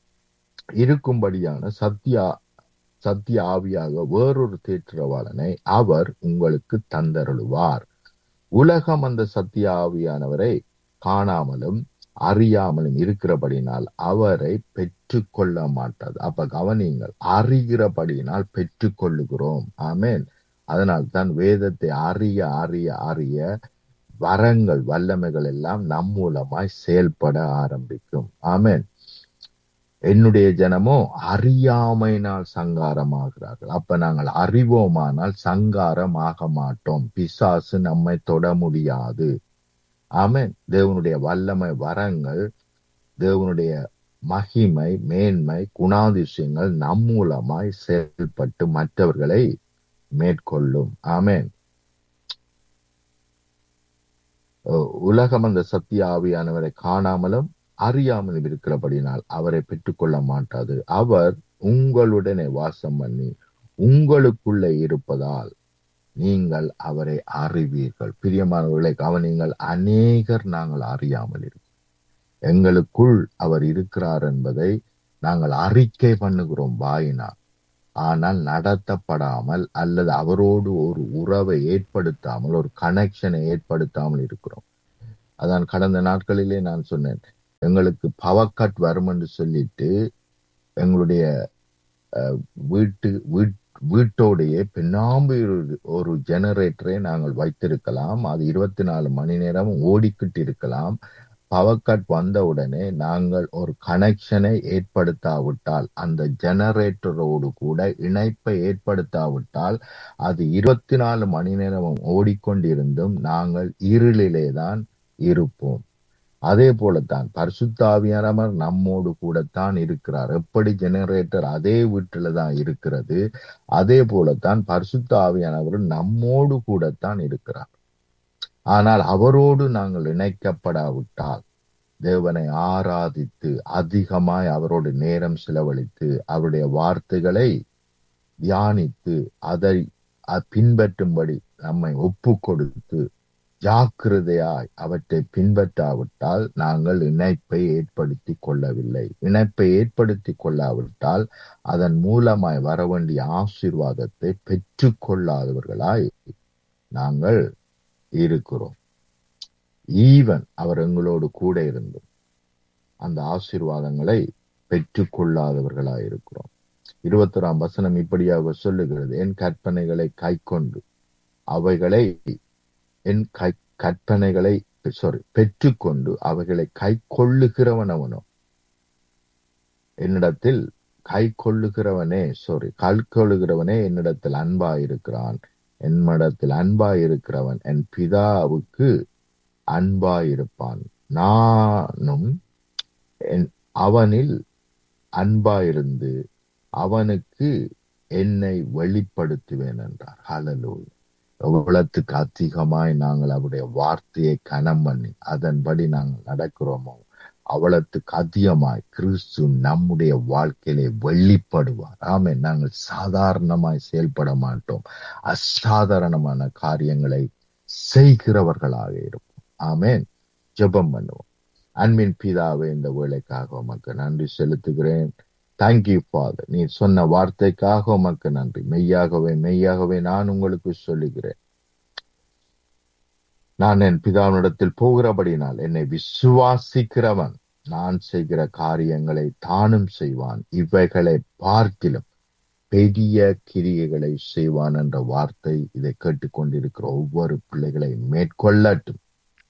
இருக்கும்படியான சத்யா சத்திய ஆவியாக வேறொரு தேற்றவாளனை அவர் உங்களுக்கு தந்தருளுவார் உலகம் அந்த சத்திய ஆவியானவரை காணாமலும் அறியாமலும் இருக்கிறபடினால் அவரை பெற்றுக்கொள்ள மாட்டாது அப்ப கவனியுங்கள் அறிகிறபடியினால் பெற்றுக்கொள்ளுகிறோம் ஆமேன் அதனால் தான் வேதத்தை அறிய அறிய அறிய வரங்கள் வல்லமைகள் எல்லாம் நம் மூலமாய் செயல்பட ஆரம்பிக்கும் ஆமேன் என்னுடைய ஜனமோ அறியாமையினால் சங்காரமாகிறார்கள் அப்ப நாங்கள் அறிவோமானால் சங்காரம் ஆக மாட்டோம் பிசாசு நம்மை தொட முடியாது ஆமேன் தேவனுடைய வல்லமை வரங்கள் தேவனுடைய மகிமை மேன்மை குணாதிசயங்கள் நம் மூலமாய் செயல்பட்டு மற்றவர்களை மேற்கொள்ளும் ஆமேன் உலகம் அந்த சத்திய ஆவியானவரை காணாமலும் அறியாமலும் இருக்கிறபடினால் அவரை பெற்றுக்கொள்ள மாட்டாது அவர் உங்களுடனே வாசம் பண்ணி உங்களுக்குள்ளே இருப்பதால் நீங்கள் அவரை அறிவீர்கள் பிரியமானவர்களை கவனிங்கள் அநேகர் நாங்கள் அறியாமல் இருக்கோம் எங்களுக்குள் அவர் இருக்கிறார் என்பதை நாங்கள் அறிக்கை பண்ணுகிறோம் வாயினால் ஆனால் நடத்தப்படாமல் அல்லது அவரோடு ஒரு உறவை ஏற்படுத்தாமல் ஒரு கனெக்ஷனை ஏற்படுத்தாமல் இருக்கிறோம் அதான் கடந்த நாட்களிலே நான் சொன்னேன் எங்களுக்கு பவர் கட் வரும் என்று சொல்லிட்டு எங்களுடைய அஹ், வீட்டு வீட் வீட்டோடையே பின்னாம்பு ஒரு- ஒரு ஜெனரேட்டரை நாங்கள் வைத்திருக்கலாம் அது இருபத்தி நாலு மணி நேரம் ஓடிக்கிட்டு இருக்கலாம் பவர் கட் வந்த உடனே நாங்கள் ஒரு கனெக்ஷனை ஏற்படுத்தாவிட்டால் அந்த ஜெனரேட்டரோடு கூட இணைப்பை ஏற்படுத்தாவிட்டால் அது இருபத்தி நாலு மணி நேரமும் ஓடிக்கொண்டிருந்தும் நாங்கள் இருளிலே தான் இருப்போம் அதே போலத்தான் பரிசுத்தாவியானவர் நம்மோடு கூடத்தான் இருக்கிறார் எப்படி ஜெனரேட்டர் அதே வீட்டில தான் இருக்கிறது அதே போலத்தான் பரிசுத்த ஆவியானவர் நம்மோடு கூடத்தான் இருக்கிறார் ஆனால் அவரோடு நாங்கள் இணைக்கப்படாவிட்டால் தேவனை ஆராதித்து அதிகமாய் அவரோடு நேரம் செலவழித்து அவருடைய வார்த்தைகளை தியானித்து அதை அ- பின்பற்றும்படி நம்மை ஒப்பு கொடுத்து ஜாக்கிரதையாய் அவற்றை பின்பற்றாவிட்டால் நாங்கள் இணைப்பை ஏற்படுத்தி கொள்ளவில்லை இணைப்பை ஏற்படுத்தி கொள்ளாவிட்டால் அதன் மூலமாய் வர வேண்டிய ஆசீர்வாதத்தை பெற்றுக் கொள்ளாதவர்களாய் நாங்கள் இருக்கிறோம் ஈவன் அவர் எங்களோடு கூட இருந்தும் அந்த ஆசீர்வாதங்களை பெற்றுக் கொள்ளாதவர்களாய் இருக்கிறோம் இருபத்தொராம் வசனம் இப்படியாக சொல்லுகிறது என் கற்பனைகளை கைக்கொண்டு அவைகளை என் கை கற்பனைகளை சாரி பெற்றுக்கொண்டு அவைகளை கை கொள்ளுகிறவன் அவனோ என்னிடத்தில் கை கொள்ளுகிறவனே சாரி கல் கொள்ளுகிறவனே என்னிடத்தில் அன்பா இருக்கிறான் என்னிடத்தில் அன்பா இருக்கிறவன் என் பிதாவுக்கு அன்பா இருப்பான் நானும் என்- அவனில் அன்பா இருந்து அவனுக்கு என்னை வெளிப்படுத்துவேன் என்றார் ஹalleluya எவ்வளத்துக்கு அதிகமாய் நாங்கள் அவருடைய வார்த்தையை கனம் பண்ணி அதன்படி நாங்கள் நடக்கிறோமோ அவ்வளத்துக்கு அதிகமாய் கிறிஸ்து நம்முடைய வாழ்க்கையிலே வெளிப்படுவார் ஆமே நாங்கள் சாதாரணமாய் செயல்பட மாட்டோம் அசாதாரணமான காரியங்களை செய்கிறவர்களாக இருப்போம் ஆமென் ஜெபம் பண்ணுவோம் அன்பின் பிதாவே இந்த வேலைக்காக உமக்கு நன்றி செலுத்துகிறேன் தேங்க்யூ ஃபாதர் நீ சொன்ன வார்த்தைக்காக உமக்கு நன்றி மெய்யாகவே மெய்யாகவே நான் உங்களுக்கு சொல்லுகிறேன் நான் என் பிதாவினிடத்தில் போகிறபடினால் என்னை விசுவாசிக்கிறவன் நான் செய்கிற காரியங்களை தானும் செய்வான் இவைகளை பார்க்கிலும் பெரிய கிரியைகளை செய்வான் என்ற வார்த்தை இதை கேட்டுக்கொண்டிருக்கிற ஒவ்வொரு பிள்ளைகளை மேற்கொள்ளட்டும்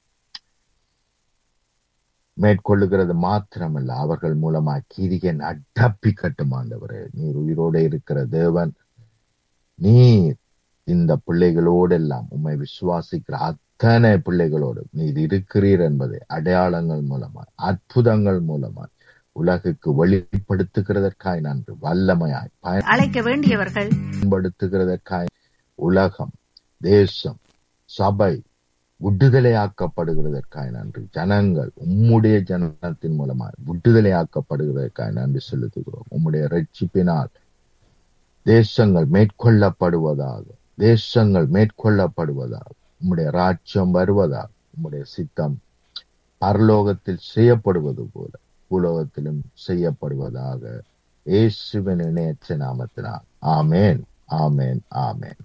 மேற்கொள்ளுகிறது மாத்திரமல்ல அவர்கள் மூலமா கிரியை அடப்பி கட்டுமாண்டவரே நீர் உயிரோடு இருக்கிற தேவன் நீர் இந்த பிள்ளைகளோடெல்லாம் உம்மை விசுவாசிக்கிற அத்தனை பிள்ளைகளோடு நீர் இருக்கிறீர் என்பதை அடையாளங்கள் மூலமாய் அற்புதங்கள் மூலமாய் உலகுக்கு வெளிப்படுத்துகிறதற்காய் நன்றி வல்லமையாய் அழைக்க வேண்டியவர்கள் பயன்படுத்துகிறதற்காய் உலகம் தேசம் சபை விடுதலையாக்கப்படுகிறதற்காய் நன்றி ஜனங்கள் உம்முடைய ஜனத்தின் மூலமாய் விடுதலையாக்கப்படுகிறதற்காய் நன்றி செலுத்துகிறோம் உம்முடைய ரட்சிப்பினால் தேசங்கள் மேற்கொள்ளப்படுவதாக தேசங்கள் மேற்கொள்ளப்படுவதாக உம்முடைய ராஜ்யம் வருவதாக உம்முடைய சித்தம் பரலோகத்தில் செய்யப்படுவது போல பூலோகத்திலும் செய்யப்படுவதாக இயேசுவின் இணையற்ற நாமத்தினால் ஆமேன் ஆமேன் ஆமேன்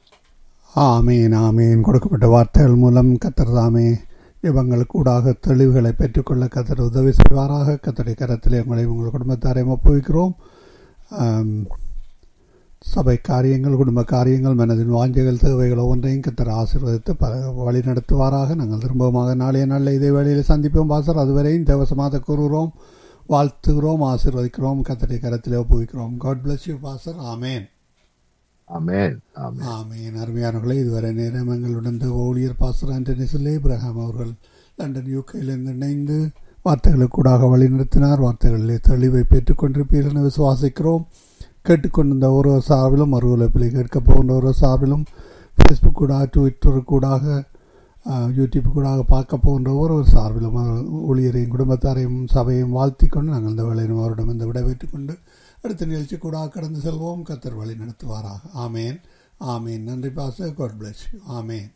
ஆமீன் ஆமீன் கொடுக்கப்பட்ட வார்த்தைகள் மூலம் கத்தர் தாமே இவங்களுக்கு ஊடாக தெளிவுகளை பெற்றுக்கொள்ள கத்தர் உதவி செய்வாராக கத்தருடைய கரத்திலே உங்களை உங்கள் குடும்பத்தாரையும் ஒப்புவிக்கிறோம் ஆம், சபை காரியங்கள் குடும்ப காரியங்கள் மனதின் வாஞ்சைகள் தேவைகள் ஒவ்வொன்றையும் கத்தர் ஆசீர்வதித்து ப வழி நடத்துவாராக நாங்கள் திரும்பமாக நாளைய நாளில் இதே வேளையில் சந்திப்போம் பாசர் அதுவரையும் தேவசமாக கூறுகிறோம் வாழ்த்துகிறோம் ஆசீர்வதிக்கிறோம் கத்தருடைய கரத்திலே ஒப்புவிக்கிறோம் காட் பிளஸ் யூ பாசர் ஆமேன் ஆமேன் ஆமேன் ஆமீன் அருமையானவர்களே இதுவரை நேரம் எங்களுடன் தேவ ஊழியர் பாஸ்டர் ஆண்டனி சில்லே இப்ரஹாம் அவர்கள் லண்டன் யூகையிலிருந்து இணைந்து வார்த்தைகளுக்கூடாக வழிநடத்தினார் வார்த்தைகளிலே தெளிவை பெற்றுக் கொண்டிருப்பீர்கள் என விசுவாசிக்கிறோம் கேட்டுக்கொண்டிருந்த ஒரு சார்பிலும் மறுவலைப்பில் கேட்க போகின்ற ஒரு சார்பிலும் ஃபேஸ்புக் கூட ட்விட்டர் கூடாக யூடியூப் கூடாக பார்க்க போகின்ற ஒரு சார்பிலும் அவர் ஊழியரையும் குடும்பத்தாரையும் சபையும் வாழ்த்தி கொண்டு நாங்கள் இந்த வேலையிலும் அவரிடம் இந்த விடைபெற்றுக் கொண்டு அடுத்த நிகழ்ச்சி கூட கடந்து செல்வோம் கத்தர் வழி நடத்துவாராக ஆமேன் ஆமேன் நன்றி பாச காட் பிளஸ் ஆமேன்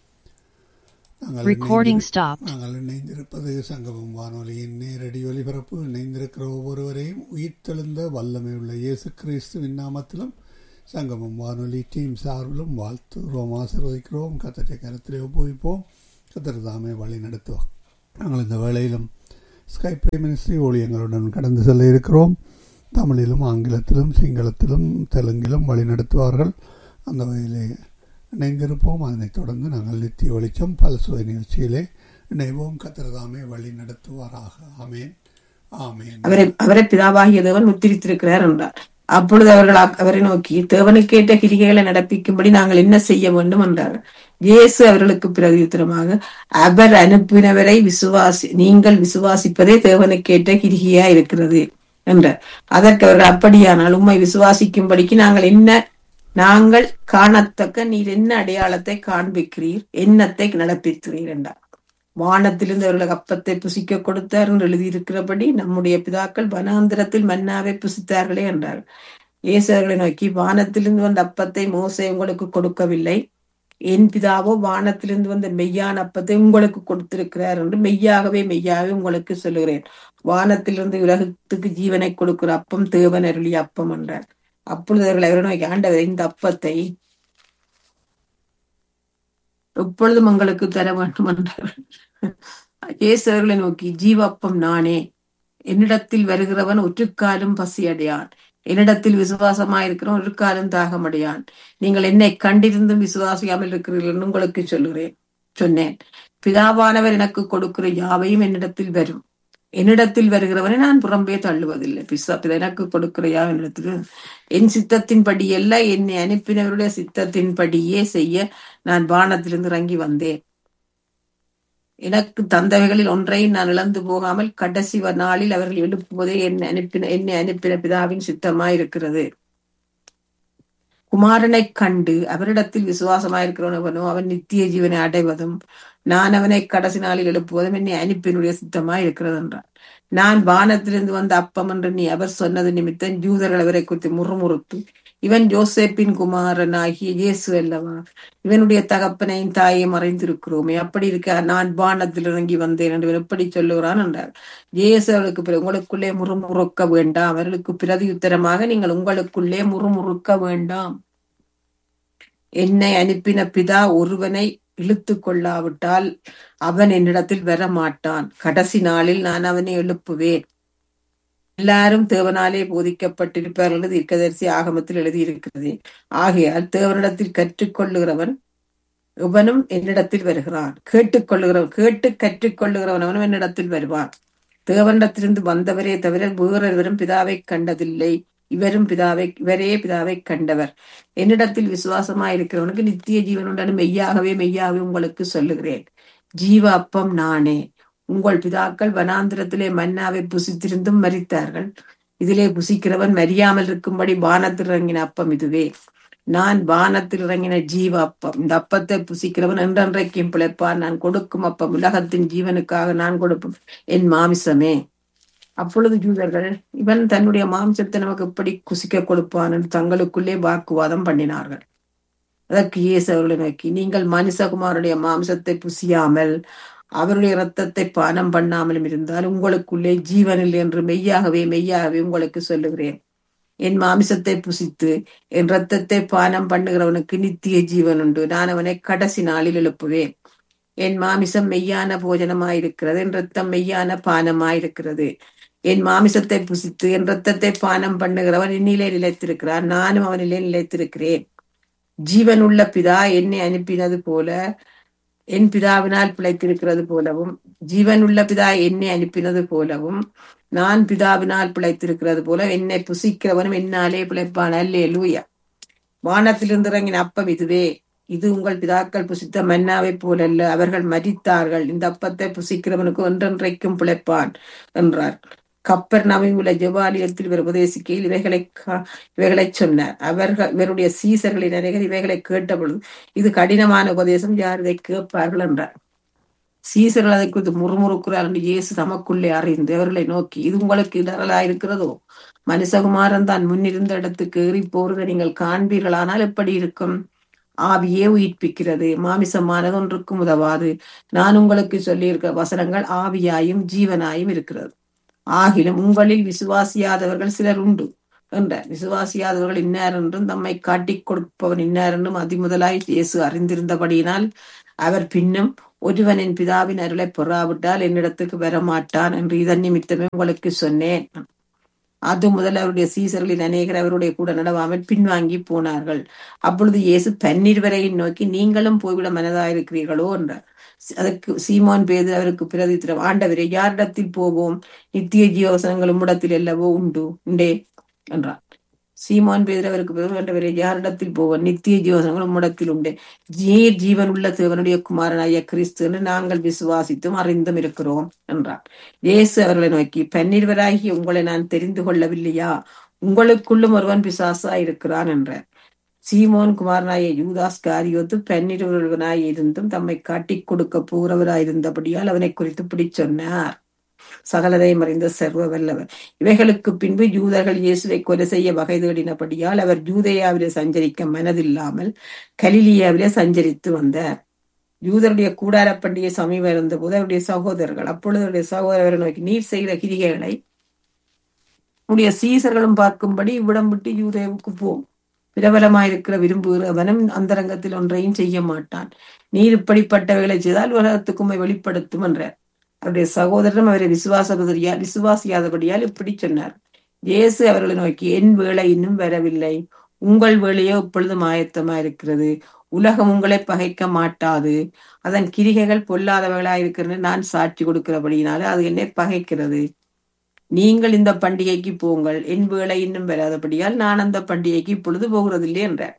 நாங்கள் Recording இணைந்து- stopped. நாங்கள் இணைந்திருப்பது சங்கமம் வானொலியின் நேரடி ஒலிபரப்பு இணைந்திருக்கிற ஒவ்வொருவரையும் உயிர்த்தெழுந்த வல்லமை உள்ள இயேசு கிறிஸ்துவின் நாமத்திலும் சங்கமம் வானொலி டீம் சார்பிலும் வாழ்த்துகிறோம் ஆசீர்வதிக்கிறோம் கத்தரை கருத்திலே ஒப்புவிப்போம் கத்தர் தாமே வழி நடத்துவோம் நாங்கள் இந்த வேளையிலும் ஸ்கை பிரைம் மினிஸ்ட்ரி ஊழியங்களுடன் கடந்து செல்ல இருக்கிறோம் தமிழிலும் ஆங்கிலத்திலும் சிங்களத்திலும் தெலுங்கிலும் வழிநடத்துவார்கள் அந்த வகையிலே இணைந்திருப்போம் அதனைத் தொடர்ந்து நாங்கள் நித்திய வெளிச்சம் பல்சுவை நிகழ்ச்சியிலே இணைவோம் கத்திரதாமே வழி நடத்துவாராக ஆமேன் ஆமேன் அவரை அவரை பிதாவாகிய தேவன் முத்திரித்திருக்கிறார் என்றார் அப்பொழுது அவர்கள் அக்- அவரை நோக்கி தேவனுக்கேற்ற கிரிகைகளை நடப்பிக்கும்படி நாங்கள் என்ன செய்ய வேண்டும் என்றார் இயேசு அவர்களுக்கு பிரதியுத்தரமாக அவர் அனுப்பினவரை விசுவாசி நீங்கள் விசுவாசிப்பதே தேவனுக்கேற்ற கிரிகையா இருக்கிறது என்றார் அதற்கு அவர்கள் அப்படியானால் உம்மை விசுவாசிக்கும்படிக்கு நாங்கள் என்ன நாங்கள் காணத்தக்க நீர் என்ன அடையாளத்தை காண்பிக்கிறீர் என்னத்தை நடப்பிக்கிறீர் என்றார் வானத்திலிருந்து அவர்களுக்கு அப்பத்தை புசிக்க கொடுத்தார் என்று எழுதியிருக்கிறபடி நம்முடைய பிதாக்கள் வனாந்திரத்தில் மன்னாவை புசித்தார்களே என்றார் இயேசு அவர்களை நோக்கி வானத்திலிருந்து வந்த அப்பத்தை மோசே உங்களுக்கு கொடுக்கவில்லை என் பிதாவோ வானத்திலிருந்து வந்த மெய்யான அப்பத்தை உங்களுக்கு கொடுத்திருக்கிறார் என்று மெய்யாகவே மெய்யாகவே உங்களுக்கு சொல்லுகிறேன் வானத்திலிருந்து உலகத்துக்கு ஜீவனை கொடுக்கிற அப்பம் தேவன் அருளிய அப்பம் என்றார் அப்பொழுது அவர்கள் அவரை நோக்கி ஆண்டவர் இந்த அப்பத்தை எப்பொழுதும் உங்களுக்கு தர வேண்டும் என்றார் இயேசு அவர்களை நோக்கி ஜீவப்பம் நானே என்னிடத்தில் வருகிறவன் ஒற்றுக்காலும் பசியடையான் என்னிடத்தில் விசுவாசமாயிருக்கிறவன் ஒரு காலம் தாகமடையான் நீங்கள் என்னை கண்டிருந்தும் விசுவாசியாமல் இருக்கிறீர்கள் என்று உங்களுக்கு சொல்லுகிறேன் சொன்னேன் பிதாவானவர் எனக்கு கொடுக்கிற யாவையும் என்னிடத்தில் வரும் என்னிடத்தில் வருகிறவனை நான் புறம்பே தள்ளுவதில்லை பிசா எனக்கு கொடுக்கிற யாவை என்னிடத்தில் என் சித்தத்தின்படி அல்ல என்னை அனுப்பினவருடைய சித்தத்தின்படியே செய்ய நான் வானத்திலிருந்து இறங்கி வந்தேன் எனக்கு தந்தவைகளில் ஒன்றையும் நான் இழந்து போகாமல் கடைசி வ- நாளில் அவர்கள் எழுப்புவதே என்னை அனுப்பின என்னை அனுப்பின பிதாவின் சித்தமாயிருக்கிறது குமாரனை கண்டு அவரிடத்தில் விசுவாசமாயிருக்கிறவனவனோ அவன் நித்திய ஜீவனை அடைவதும் நான் அவனை கடைசி நாளில் எழுப்புவதும் என்னை அனுப்பினுடைய சித்தமாய் இருக்கிறது என்றார் நான் வானத்திலிருந்து வந்த அப்பம் என்று நீ அவர் சொன்னது நிமித்தம் ஜூதர்கள் அவரை குறித்து முறுமுறுத்து இவன் ஜோசேப்பின் குமாரன் ஆகிய இயேசு அல்லவா இவனுடைய தகப்பனையும் தாயையும் மறைந்திருக்கிறோமே அப்படி இருக்க நான் வானத்தில் இறங்கி வந்தேன் என்று இவன் எப்படி சொல்லுகிறான் என்றார் இயேசு அவர்களுக்கு பிறகு உங்களுக்குள்ளே முறுமுறுக்க வேண்டாம் அவர்களுக்கு பிரதியுத்தரமாக நீங்கள் உங்களுக்குள்ளே முறுமுறுக்க வேண்டாம் என்னை அனுப்பின பிதா ஒருவனை இழுத்து கொள்ளாவிட்டால் அவன் என்னிடத்தில் வர மாட்டான் கடைசி நாளில் நான் அவனை எழுப்புவேன் எல்லாரும் தேவனாலே போதிக்கப்பட்டிருப்பார்கள் என்று தீர்க்கதரிசி ஆகமத்தில் எழுதியிருக்கிறது ஆகையால் தேவனிடத்தில் கற்றுக்கொள்ளுகிறவன் இவனும் என்னிடத்தில் வருகிறான் கேட்டுக்கொள்ளுகிறவன் கேட்டு கற்றுக்கொள்ளுகிறவன் அவனும் என்னிடத்தில் வருவான் தேவனிடத்திலிருந்து வந்தவரே தவிர வேறொருவரும் பிதாவை கண்டதில்லை இவரும் பிதாவை இவரே பிதாவை கண்டவர் என்னிடத்தில் விசுவாசமாயிருக்கிறவனுக்கு நித்திய ஜீவன் உண்டான மெய்யாகவே மெய்யாகவே உங்களுக்கு சொல்லுகிறேன் ஜீவ அப்பம் நானே உங்கள் பிதாக்கள் வனாந்திரத்திலே மன்னாவை புசித்திருந்தும் மரித்தார்கள் இதிலே புசிக்கிறவன் மரியாமல் இருக்கும்படி வானத்தில் இறங்கின அப்பம் இதுவே நான் வானத்தில் இறங்கின ஜீவ அப்பம் இந்த அப்பத்தை புசிக்கிறவன் என்றென்றைக்கும் பிழைப்பான் நான் கொடுக்கும் அப்பம் உலகத்தின் ஜீவனுக்காக நான் கொடுப்போம் என் மாமிசமே அப்பொழுது ஜூதர்கள் இவன் தன்னுடைய மாம்சத்தை நமக்கு எப்படி குசிக்க கொடுப்பான் என்று தங்களுக்குள்ளே வாக்குவாதம் பண்ணினார்கள் அதற்கு இயேசு அவர்களை நோக்கி நீங்கள் மனுஷகுமாருடைய மாம்சத்தை புசியாமல் அவருடைய இரத்தத்தை பானம் பண்ணாமலும் இருந்தால் உங்களுக்குள்ளே ஜீவனில் என்று மெய்யாகவே மெய்யாகவே உங்களுக்கு சொல்லுகிறேன் என் மாமிசத்தை புசித்து என் இரத்தத்தை பானம் பண்ணுகிறவனுக்கு நித்திய ஜீவன் உண்டு நான் அவனை கடைசி நாளில் எழுப்புவேன் என் மாமிசம் மெய்யான போஜனமாயிருக்கிறது என் ரத்தம் மெய்யான பானமாயிருக்கிறது என் மாமிசத்தை புசித்து என் ரத்தத்தை பானம் பண்ணுகிறவன் என்னிலே நிலைத்திருக்கிறான் நானும் அவனிலே நிலைத்திருக்கிறேன் ஜீவனுள்ள பிதா என்னை அனுப்பினது போல என் பிதாவினால் பிழைத்திருக்கிறது போலவும் ஜீவனுள்ள பிதா என்னை அனுப்பினது போலவும் நான் பிதாவினால் பிழைத்திருக்கிறது போல என்னை புசிக்கிறவனும் என்னாலே பிழைப்பான் அல்லே லூயா வானத்திலிருந்து இறங்கின அப்பம் இதுவே இது உங்கள் பிதாக்கள் புசித்த மன்னாவை போலல்ல அவர்கள் மரித்தார்கள் இந்த அப்பத்தை புசிக்கிறவனுக்கு ஒன்றென்றைக்கும் பிழைப்பான் என்றார் கப்பர் உள்ள ஜெவாலயத்தில் இவர் உபதேசிக்கையில் இவைகளை கா- இவைகளை சொன்னார் அவர்கள் இவருடைய சீசர்களின் அநேகர் இவைகளை கேட்டபொழுது இது கடினமான உபதேசம் யார் இதை கேட்பார்கள் என்றார் சீசர்கள் அதை குறித்து முறுமுறுக்கிறார் என்று இயேசு தமக்குள்ளே அறிந்து அவர்களை நோக்கி இது உங்களுக்கு இடரலா இருக்கிறதோ மனுஷகுமாரன் தான் முன்னிருந்த இடத்துக்கு ஏறி போறதை நீங்கள் காண்பீர்களானால் எப்படி இருக்கும் ஆவியே உயிர்ப்பிக்கிறது மாமிசமானது ஒன்றுக்கும் உதவாது நான் உங்களுக்கு சொல்லியிருக்கிற வசனங்கள் ஆவியாயும் ஜீவனாயும் இருக்கிறது ஆகிலும் உங்களில் விசுவாசியாதவர்கள் சிலர் உண்டு என்றார் விசுவாசியாதவர்கள் இன்னார் என்றும் தம்மை காட்டிக் கொடுப்பவன் இன்னார் என்றும் அதிமுதலாய் இயேசு அறிந்திருந்தபடியினால் அவர் பின்னும் ஒருவன் என் பிதாவின் அருளை பெறாவிட்டால் என்னிடத்துக்கு வரமாட்டான் என்று இதன் நிமித்தமே உங்களுக்கு சொன்னேன் அது முதல் அவருடைய சீசர்களில் அநேகர் அவருடைய கூட நடவாமல் பின்வாங்கி போனார்கள் அப்பொழுது இயேசு பன்னிருவரை நோக்கி நீங்களும் போய்விட மனதாயிருக்கிறீர்களோ என்றார் அதற்கு சீமான் பேது அவருக்கு பிரதித்திரம் ஆண்டவரே யாரிடத்தில் போவோம் நித்திய ஜீவசனங்கள் உம்மிடத்தில் அல்லவோ உண்டு உண்டே என்றார் சீமான் பேதர் அவருக்கு பிறகு ஆண்டவரே யாரிடத்தில் போவோம் நித்திய ஜீவசனங்கள் உம்மிடத்தில் உண்டே நீர் ஜீவன் உள்ள தேவனுடைய குமாரனாய கிறிஸ்து என்று நாங்கள் விசுவாசித்தும் அறிந்தும் இருக்கிறோம் என்றார் இயேசு அவர்களை நோக்கி பன்னிருவராகி உங்களை நான் தெரிந்து கொள்ளவில்லையா உங்களுக்குள்ளும் ஒருவன் பிசாசா இருக்கிறான் என்றார் சீமோன் குமாரனாய யூதாஸ் காரியோத்து பன்னிருவனாய் இருந்தும் தம்மை காட்டிக் கொடுக்க போகிறவராயிருந்தபடியால் அவனை குறித்து பிடி சொன்னார் சகலதையும் அறிந்த சர்வ வல்லவர் இவைகளுக்கு பின்பு யூதர்கள் இயேசுவை கொலை செய்ய வகை தேடினபடியால் அவர் யூதேயாவிலே சஞ்சரிக்க மனதில்லாமல் கலிலியாவிலே சஞ்சரித்து வந்தார் யூதருடைய கூடார பண்டிகை சமீபம் இருந்தபோது அவருடைய சகோதரர்கள் அப்பொழுது அவருடைய சகோதரரை நோக்கி நீர் செய்கிற கிரிகைகளை உடைய சீசர்களும் பார்க்கும்படி இவ்விடம் விட்டு யூதேவுக்கு போம் பிரபலமாயிருக்கிற விரும்புகிறவனும் அந்தரங்கத்தில் ஒன்றையும் செய்ய மாட்டான் நீர் இப்படிப்பட்டவைகளை செய்தால் உலகத்துக்கு உம்மை வெளிப்படுத்தும் என்றார் அவருடைய சகோதரரும் அவரை விசுவாசபதியா விசுவாசியாதபடியால் இப்படி சொன்னார் இயேசு அவர்களை நோக்கி என் வேலை இன்னும் வரவில்லை உங்கள் வேலையோ இப்பொழுதும் ஆயத்தமா இருக்கிறது உலகம் உங்களை பகைக்க மாட்டாது அதன் கிரிகைகள் பொல்லாதவர்களா இருக்கிறது நான் சாட்சி கொடுக்கிறபடியினால அது என்னை பகைக்கிறது நீங்கள் இந்த பண்டிகைக்கு போங்கள் என் வேலை இன்னும் வராதபடியால் நான் அந்த பண்டிகைக்கு இப்பொழுது போகிறதில்லை என்றார்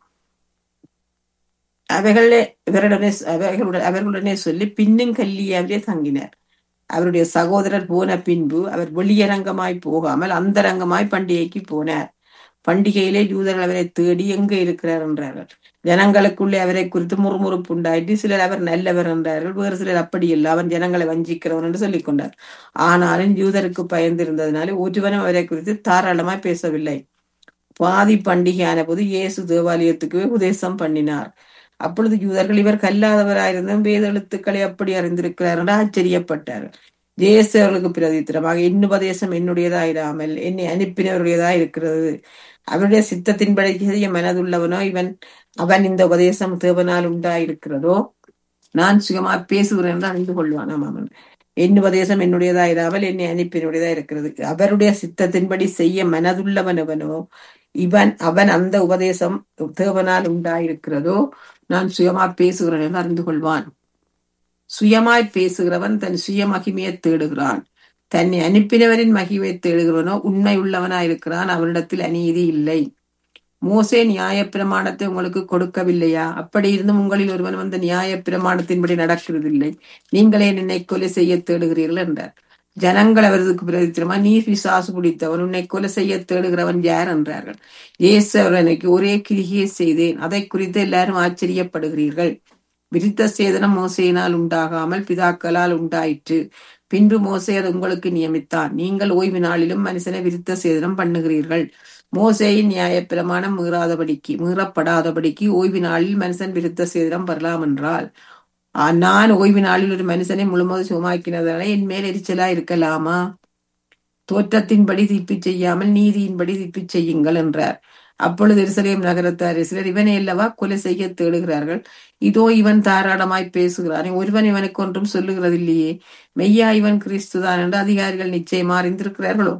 அவைகளே இவருடனே அவைகளுடன் அவர்களுடனே சொல்லி பின்னும் கல்லியாவிலே தங்கினார் அவருடைய சகோதரர் போன பின்பு அவர் வெளியரங்கமாய் போகாமல் அந்தரங்கமாய் பண்டிகைக்கு போனார் பண்டிகையிலே யூதர்கள் அவரை தேடி எங்க இருக்கிறார் என்றார்கள் ஜனங்களுக்குள்ளே அவரை குறித்து முறுமுறுப்பு உண்டாயிட்டு சிலர் அவர் நல்லவர் என்றார்கள் வேறு சிலர் அப்படி இல்லை அவன் ஜனங்களை வஞ்சிக்கிறவன் என்று சொல்லிக் கொண்டார் ஆனாலும் யூதருக்கு பயந்திருந்ததினாலே ஒருவனும் அவரை குறித்து தாராளமாய் பேசவில்லை பாதி பண்டிகையான போது இயேசு தேவாலயத்துக்கு உபதேசம் பண்ணினார் அப்பொழுது யூதர்கள் இவர் கல்லாதவராயிருந்தும் வேத எழுத்துக்களை அப்படி அறிந்திருக்கிறார் என்று ஆச்சரியப்பட்டார் ஜேசு அவர்களுக்கு பிரதித்திரமாக என்னுபதேசம் என்னுடையதாயிராமல் என்னை அனுப்பினவருடையதா இருக்கிறது அவருடைய சித்தத்தின்படி செய்ய மனதுள்ளவனோ இவன் அவன் இந்த உபதேசம் தேவனால் உண்டாயிருக்கிறதோ நான் சுயமா பேசுகிறேன் என்று அறிந்து கொள்வான் அவன் என் உபதேசம் என்னுடையதாயிராமல் என்னை அனுப்பினுடையதா இருக்கிறது அவருடைய சித்தத்தின்படி செய்ய மனதுள்ளவன் அவனோ இவன் அவன் அந்த உபதேசம் தேவனால் உண்டாயிருக்கிறதோ நான் சுயமா பேசுகிறேன் என்று அறிந்து கொள்வான் சுயமாய் பேசுகிறவன் தன் சுய மகிமையை தேடுகிறான் தன்னை அனுப்பினவரின் மகிமை தேடுகிறவனோ உண்மை உள்ளவனாயிருக்கிறான் அவனிடத்தில் அநீதி இல்லை மோசே நியாய பிரமாணத்தை உங்களுக்கு கொடுக்கவில்லையா அப்படி இருந்தும் உங்களில் ஒருவன் வந்து நியாய பிரமாணத்தின்படி நடக்கிறதில்லை நீங்களே என்னை கொலை செய்ய தேடுகிறீர்கள் என்றார் ஜனங்கள் அவருக்கு பிரதித்திரமா நீ பிசாசு பிடித்தவன் உன்னை கொலை செய்ய தேடுகிறவன் யார் என்றார்கள் இயேசு அவர்களுக்கு ஒரே கிரிகையை செய்தேன் அதை குறித்து எல்லாரும் ஆச்சரியப்படுகிறீர்கள் விருத்த சேதனம் மோசையினால் உண்டாகாமல் பிதாக்களால் உண்டாயிற்று பின்பு மோசே அது உங்களுக்கு நியமித்தான் நீங்கள் ஓய்வு நாளிலும் மனுஷனை விருத்த சேதனம் பண்ணுகிறீர்கள் மோசேயின் நியாய பிரமாணம் மீறாதபடிக்கு மீறப்படாதபடிக்கு ஓய்வு நாளில் மனுஷன் விருத்த சேதனம் பெறலாம் என்றால் நான் ஓய்வு நாளில் ஒரு மனுஷனை முழுமது சுகமாக்கினதால என் மேல் எரிச்சலா இருக்கலாமா தோற்றத்தின்படி தீப்பி செய்யாமல் நீதியின்படி தீப்பி செய்யுங்கள் என்றார் அப்பொழுது எருசலேம் நகரத்தார் சிலர் இவனை அல்லவா கொலை செய்ய தேடுகிறார்கள் இதோ இவன் தாராளமாய் பேசுகிறான் ஒருவன் இவனுக்கு ஒன்றும் சொல்லுகிறதில்லையே மெய்யா இவன் கிறிஸ்துதான் என்று அதிகாரிகள் நிச்சயமா அறிந்திருக்கிறார்களோ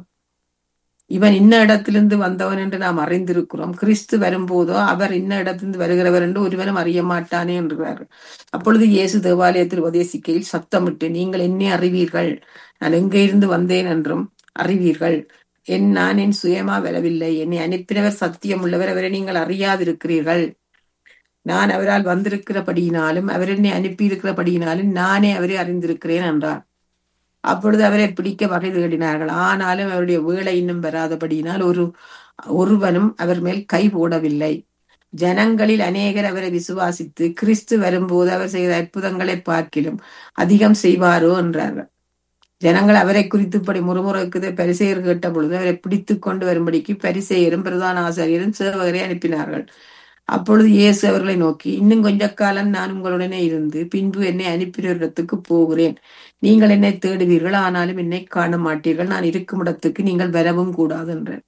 இவன் இன்ன இடத்திலிருந்து வந்தவன் என்று நாம் அறிந்திருக்கிறோம் கிறிஸ்து வரும்போதோ அவர் இன்ன இடத்திலிருந்து வருகிறவர் என்று ஒருவனும் அறிய மாட்டானே என்கிறார்கள் அப்பொழுது இயேசு தேவாலயத்தில் உபதேசிக்கையில் சத்தமிட்டு நீங்கள் என்னை அறிவீர்கள் நான் எங்கே இருந்து வந்தேன் என்றும் அறிவீர்கள் என் நான் என் சுயமா வரவில்லை என்னை அனுப்பினவர் சத்தியம் உள்ளவர் அவரை நீங்கள் அறியாதிருக்கிறீர்கள் நான் அவரால் வந்திருக்கிறபடியினாலும் அவர் என்னை அனுப்பியிருக்கிறபடியினாலும் நானே அவரை அறிந்திருக்கிறேன் என்றார் அப்பொழுது அவரை பிடிக்க வகை தேடினார்கள் ஆனாலும் அவருடைய வேலை இன்னும் வராதபடியினால் ஒரு ஒருவனும் அவர் மேல் கை போடவில்லை ஜனங்களில் அநேகர் அவரை விசுவாசித்து கிறிஸ்து வரும்போது அவர் செய்த அற்புதங்களை பார்க்கிலும் அதிகம் செய்வாரோ என்றார்கள் ஜனங்கள் அவரை குறித்து இப்படி முறுமுறுக்குதை பரிசெயர் கேட்ட பொழுது அவரை பிடித்து கொண்டு வரும்படிக்கு பரிசெயரும் பிரதான ஆசிரியரும் சேவகரை அனுப்பினார்கள் அப்பொழுது இயேசு அவர்களை நோக்கி இன்னும் கொஞ்ச காலம் நான் உங்களுடனே இருந்து பின்பு என்னை அனுப்பின இடத்துக்கு போகிறேன் நீங்கள் என்னை தேடுவீர்கள் ஆனாலும் என்னை காண மாட்டீர்கள் நான் இருக்கும் இடத்துக்கு நீங்கள் வரவும் கூடாது என்றார்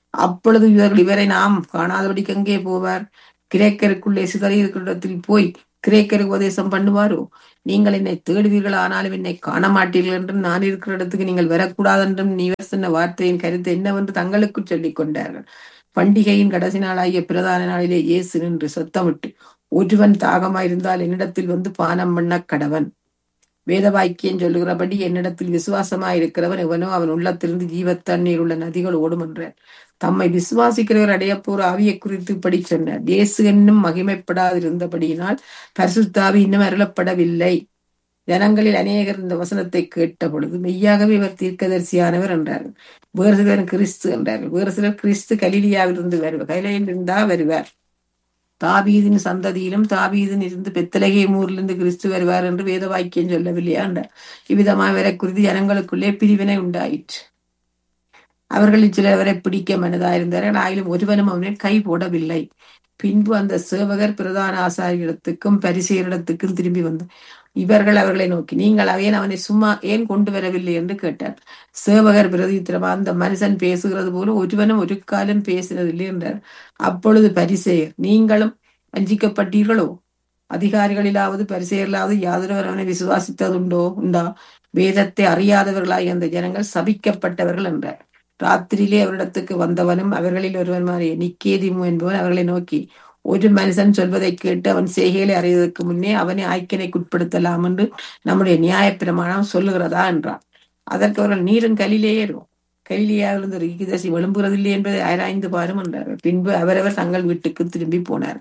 அப்பொழுது இவர்கள் இவரை நாம் காணாதபடிக்கு எங்கே போவார் கிரேக்கருக்குள்ளே சிதறி இருக்கிற இடத்தில் போய் கிரேக்கருக்கு உபதேசம் பண்ணுவாரோ நீங்கள் என்னை தேடுவீர்கள் ஆனாலும் என்னை காண மாட்டீர்கள் என்றும் நான் இருக்கிற இடத்துக்கு நீங்கள் வரக்கூடாது என்றும் நீவர் சொன்ன வார்த்தையின் கருத்து என்னவென்று தங்களுக்கு சொல்லிக் கொண்டார்கள் பண்டிகையின் கடைசி நாளாகிய பிரதான நாளிலே இயேசு நின்று சத்தமிட்டு ஒருவன் தாகமாயிருந்தால் என்னிடத்தில் வந்து பானம் பண்ண கடவன் வேத வாக்கியம் சொல்லுகிறபடி என்னிடத்தில் விசுவாசமாய் இருக்கிறவன் எவனோ அவன் உள்ளத்திலிருந்து ஜீவ தண்ணீர் உள்ள நதிகள் ஓடும் என்றார் தம்மை விசுவாசிக்கிறவர் அடைய போற ஆவியை குறித்து இப்படி சொன்னார் இயேசு என்னும் மகிமைப்படாதிருந்தபடியினால் பரிசுத்தாவி இன்னும் அருளப்படவில்லை ஜனங்களில் அநேகர் இந்த வசனத்தை கேட்ட பொழுது மெய்யாகவே இவர் தீர்க்கதரிசியானவர் என்றார்கள் வேறு சிலர் கிறிஸ்து என்றார்கள் வேறு சிலர் கிறிஸ்து கலிலியாவிலிருந்து வருவார் கலிலையில் இருந்தா வருவார் தாபீதின் சந்ததியிலும் தாபீதின் இருந்து பெத்தலகை ஊரிலிருந்து கிறிஸ்து வருவார் என்று வேத வாக்கியம் சொல்லவில்லையா என்றார் இவ்விதமாக வரை குறித்து ஜனங்களுக்குள்ளே பிரிவினை உண்டாயிற்று அவர்களில் சிலர் அவரை பிடிக்க மனதாயிருந்தார்கள் ஆயிலும் ஒருவனும் அவனை கை போடவில்லை பின்பு அந்த சேவகர் பிரதான ஆசாரியரிடத்துக்கும் பரிசெயரிடத்துக்கும் திரும்பி வந்தார் இவர்கள் அவர்களை நோக்கி நீங்கள் ஏன் அவனை சும்மா ஏன் கொண்டு வரவில்லை என்று கேட்டார் சேவகர் பிரதித்திரமா அந்த மனுஷன் பேசுகிறது போல ஒருவனும் ஒரு காலம் பேசினதில்லை என்றார் அப்பொழுது பரிசெயர் நீங்களும் வஞ்சிக்கப்பட்டீர்களோ அதிகாரிகளிலாவது பரிசெயர்களாவது யாதொருவர் அவனை விசுவாசித்ததுண்டோ உண்டா வேதத்தை அறியாதவர்களாய் அந்த ஜனங்கள் சபிக்கப்பட்டவர்கள் என்றார் ராத்திரியிலே அவரிடத்துக்கு வந்தவனும் அவர்களில் ஒருவன் மாறிய நிக்கேதிமு என்பவன் அவர்களை நோக்கி ஒரு மனுஷன் சொல்வதை கேட்டு அவன் செய்கைகளை அறிவதற்கு முன்னே அவனை ஆய்க்கினைக்குட்படுத்தலாம் என்று நம்முடைய நியாயப்பிரமாணம் சொல்லுகிறதா என்றார் அதற்கு அவர்கள் நீரும் கலிலேயரும் கலிலியாவிலிருந்து ஒரு ஈகிதசி எழும்புகிறதில்லை என்பதை ஆராய்ந்து பாரும் என்றார் பின்பு அவரவர் தங்கள் வீட்டுக்கு திரும்பி போனார்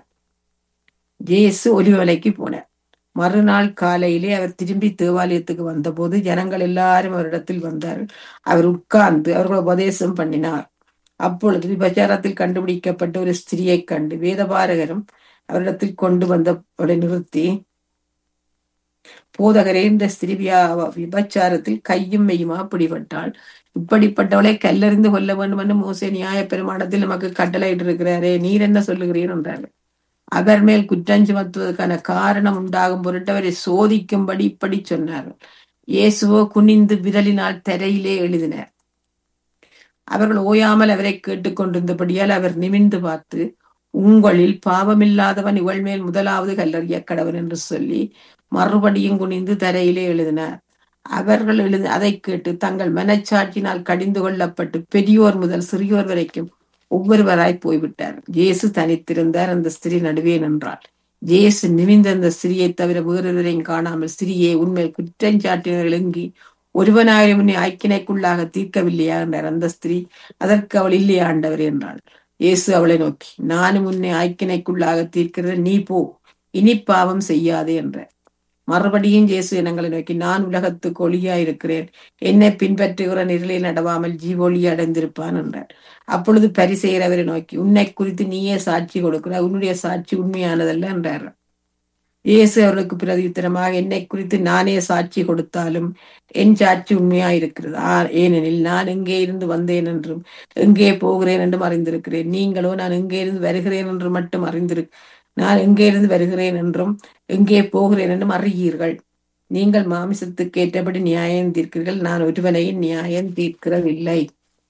ஜேசு ஒலிவலைக்கு போனார் மறுநாள் காலையிலே அவர் திரும்பி தேவாலயத்துக்கு வந்தபோது ஜனங்கள் எல்லாரும் அவரிடத்தில் வந்தார்கள் அவர் உட்கார்ந்து அவர்கள் உபதேசம் பண்ணினார் அப்பொழுது விபச்சாரத்தில் கண்டுபிடிக்கப்பட்ட ஒரு ஸ்திரியை கண்டு வேதபாரகரும் அவரிடத்தில் கொண்டு வந்தவரை நிறுத்தி போதகரே இந்த ஸ்திரி விபச்சாரத்தில் கையும் மெய்யுமா பிடிபட்டாள் இப்படிப்பட்டவளை கல்லறிந்து கொள்ள வேண்டும் என்று மோசே நியாய பெருமானத்தில் நமக்கு கட்டளையிட்டு இருக்கிறாரே நீர் என்ன சொல்லுகிறீர் என்றார்கள் அவர் மேல் குற்றம் சுமத்துவதற்கான காரணம் உண்டாகும் பொருட்டு அவரை சோதிக்கும்படி இப்படி சொன்னார்கள் இயேசுவோ குனிந்து விரலினால் தரையிலே எழுதினார் அவர்கள் ஓயாமல் அவரை கேட்டுக்கொண்டிருந்தபடியால் அவர் நிமிர்ந்து பார்த்து உங்களில் பாவமில்லாதவன் இவள் மேல் முதலாவது கல்லறிய கடவன் என்று சொல்லி மறுபடியும் குனிந்து தரையிலே எழுதினார் அவர்கள் எழுதி அதை கேட்டு தங்கள் மனச்சாட்சியினால் கடிந்து கொள்ளப்பட்டு பெரியோர் முதல் சிறியோர் வரைக்கும் ஒவ்வொருவராய் போய்விட்டார் ஜேசு தனித்திருந்தார் அந்த ஸ்திரீ நடுவே நின்றாள் ஜேசு நிமிந்த அந்த ஸ்திரியை தவிர வேறொருவரையும் காணாமல் ஸ்திரியை உண்மையில் குற்றஞ்சாட்டினர்கள் எங்கி ஒருவனாய் உன்னை ஐக்கினைக்குள்ளாக தீர்க்கவில்லையா என்றார் அந்த ஸ்திரீ அதற்கு அவள் இல்லையா ஆண்டவர் என்றாள் இயேசு அவளை நோக்கி நானும் உன்னை ஐக்கினைக்குள்ளாக தீர்க்கிறது நீ போ இனி பாவம் செய்யாதே என்ற மறுபடியும் இயேசு இனங்களை நோக்கி நான் உலகத்துக்கு ஒளியா இருக்கிறேன் என்னை பின்பற்றுகிற நிரலில் நடவாமல் ஜீவொளி அடைந்திருப்பான் என்றார் அப்பொழுது பரிசெயர் அவரை நோக்கி உன்னை குறித்து நீயே சாட்சி கொடுக்கிறாய் உன்னுடைய சாட்சி உண்மையானதல்ல என்றார் இயேசு அவர்களுக்கு பிரதியுத்தரமாக என்னை குறித்து நானே சாட்சி கொடுத்தாலும் என் சாட்சி உண்மையா இருக்கிறது ஏனெனில் நான் எங்கே இருந்து வந்தேன் என்றும் எங்கே போகிறேன் என்றும் அறிந்திருக்கிறேன் நீங்களோ நான் எங்கே இருந்து வருகிறேன் என்று மட்டும் அறிந்திரு நான் எங்கே இருந்து வருகிறேன் என்றும் எங்கே போகிறேன் என்றும் அறியீர்கள் நீங்கள் மாமிசத்துக்கு ஏற்றபடி நியாயம் தீர்க்கிறீர்கள் நான் ஒருவனையும் நியாயம் தீர்க்கிறவில்லை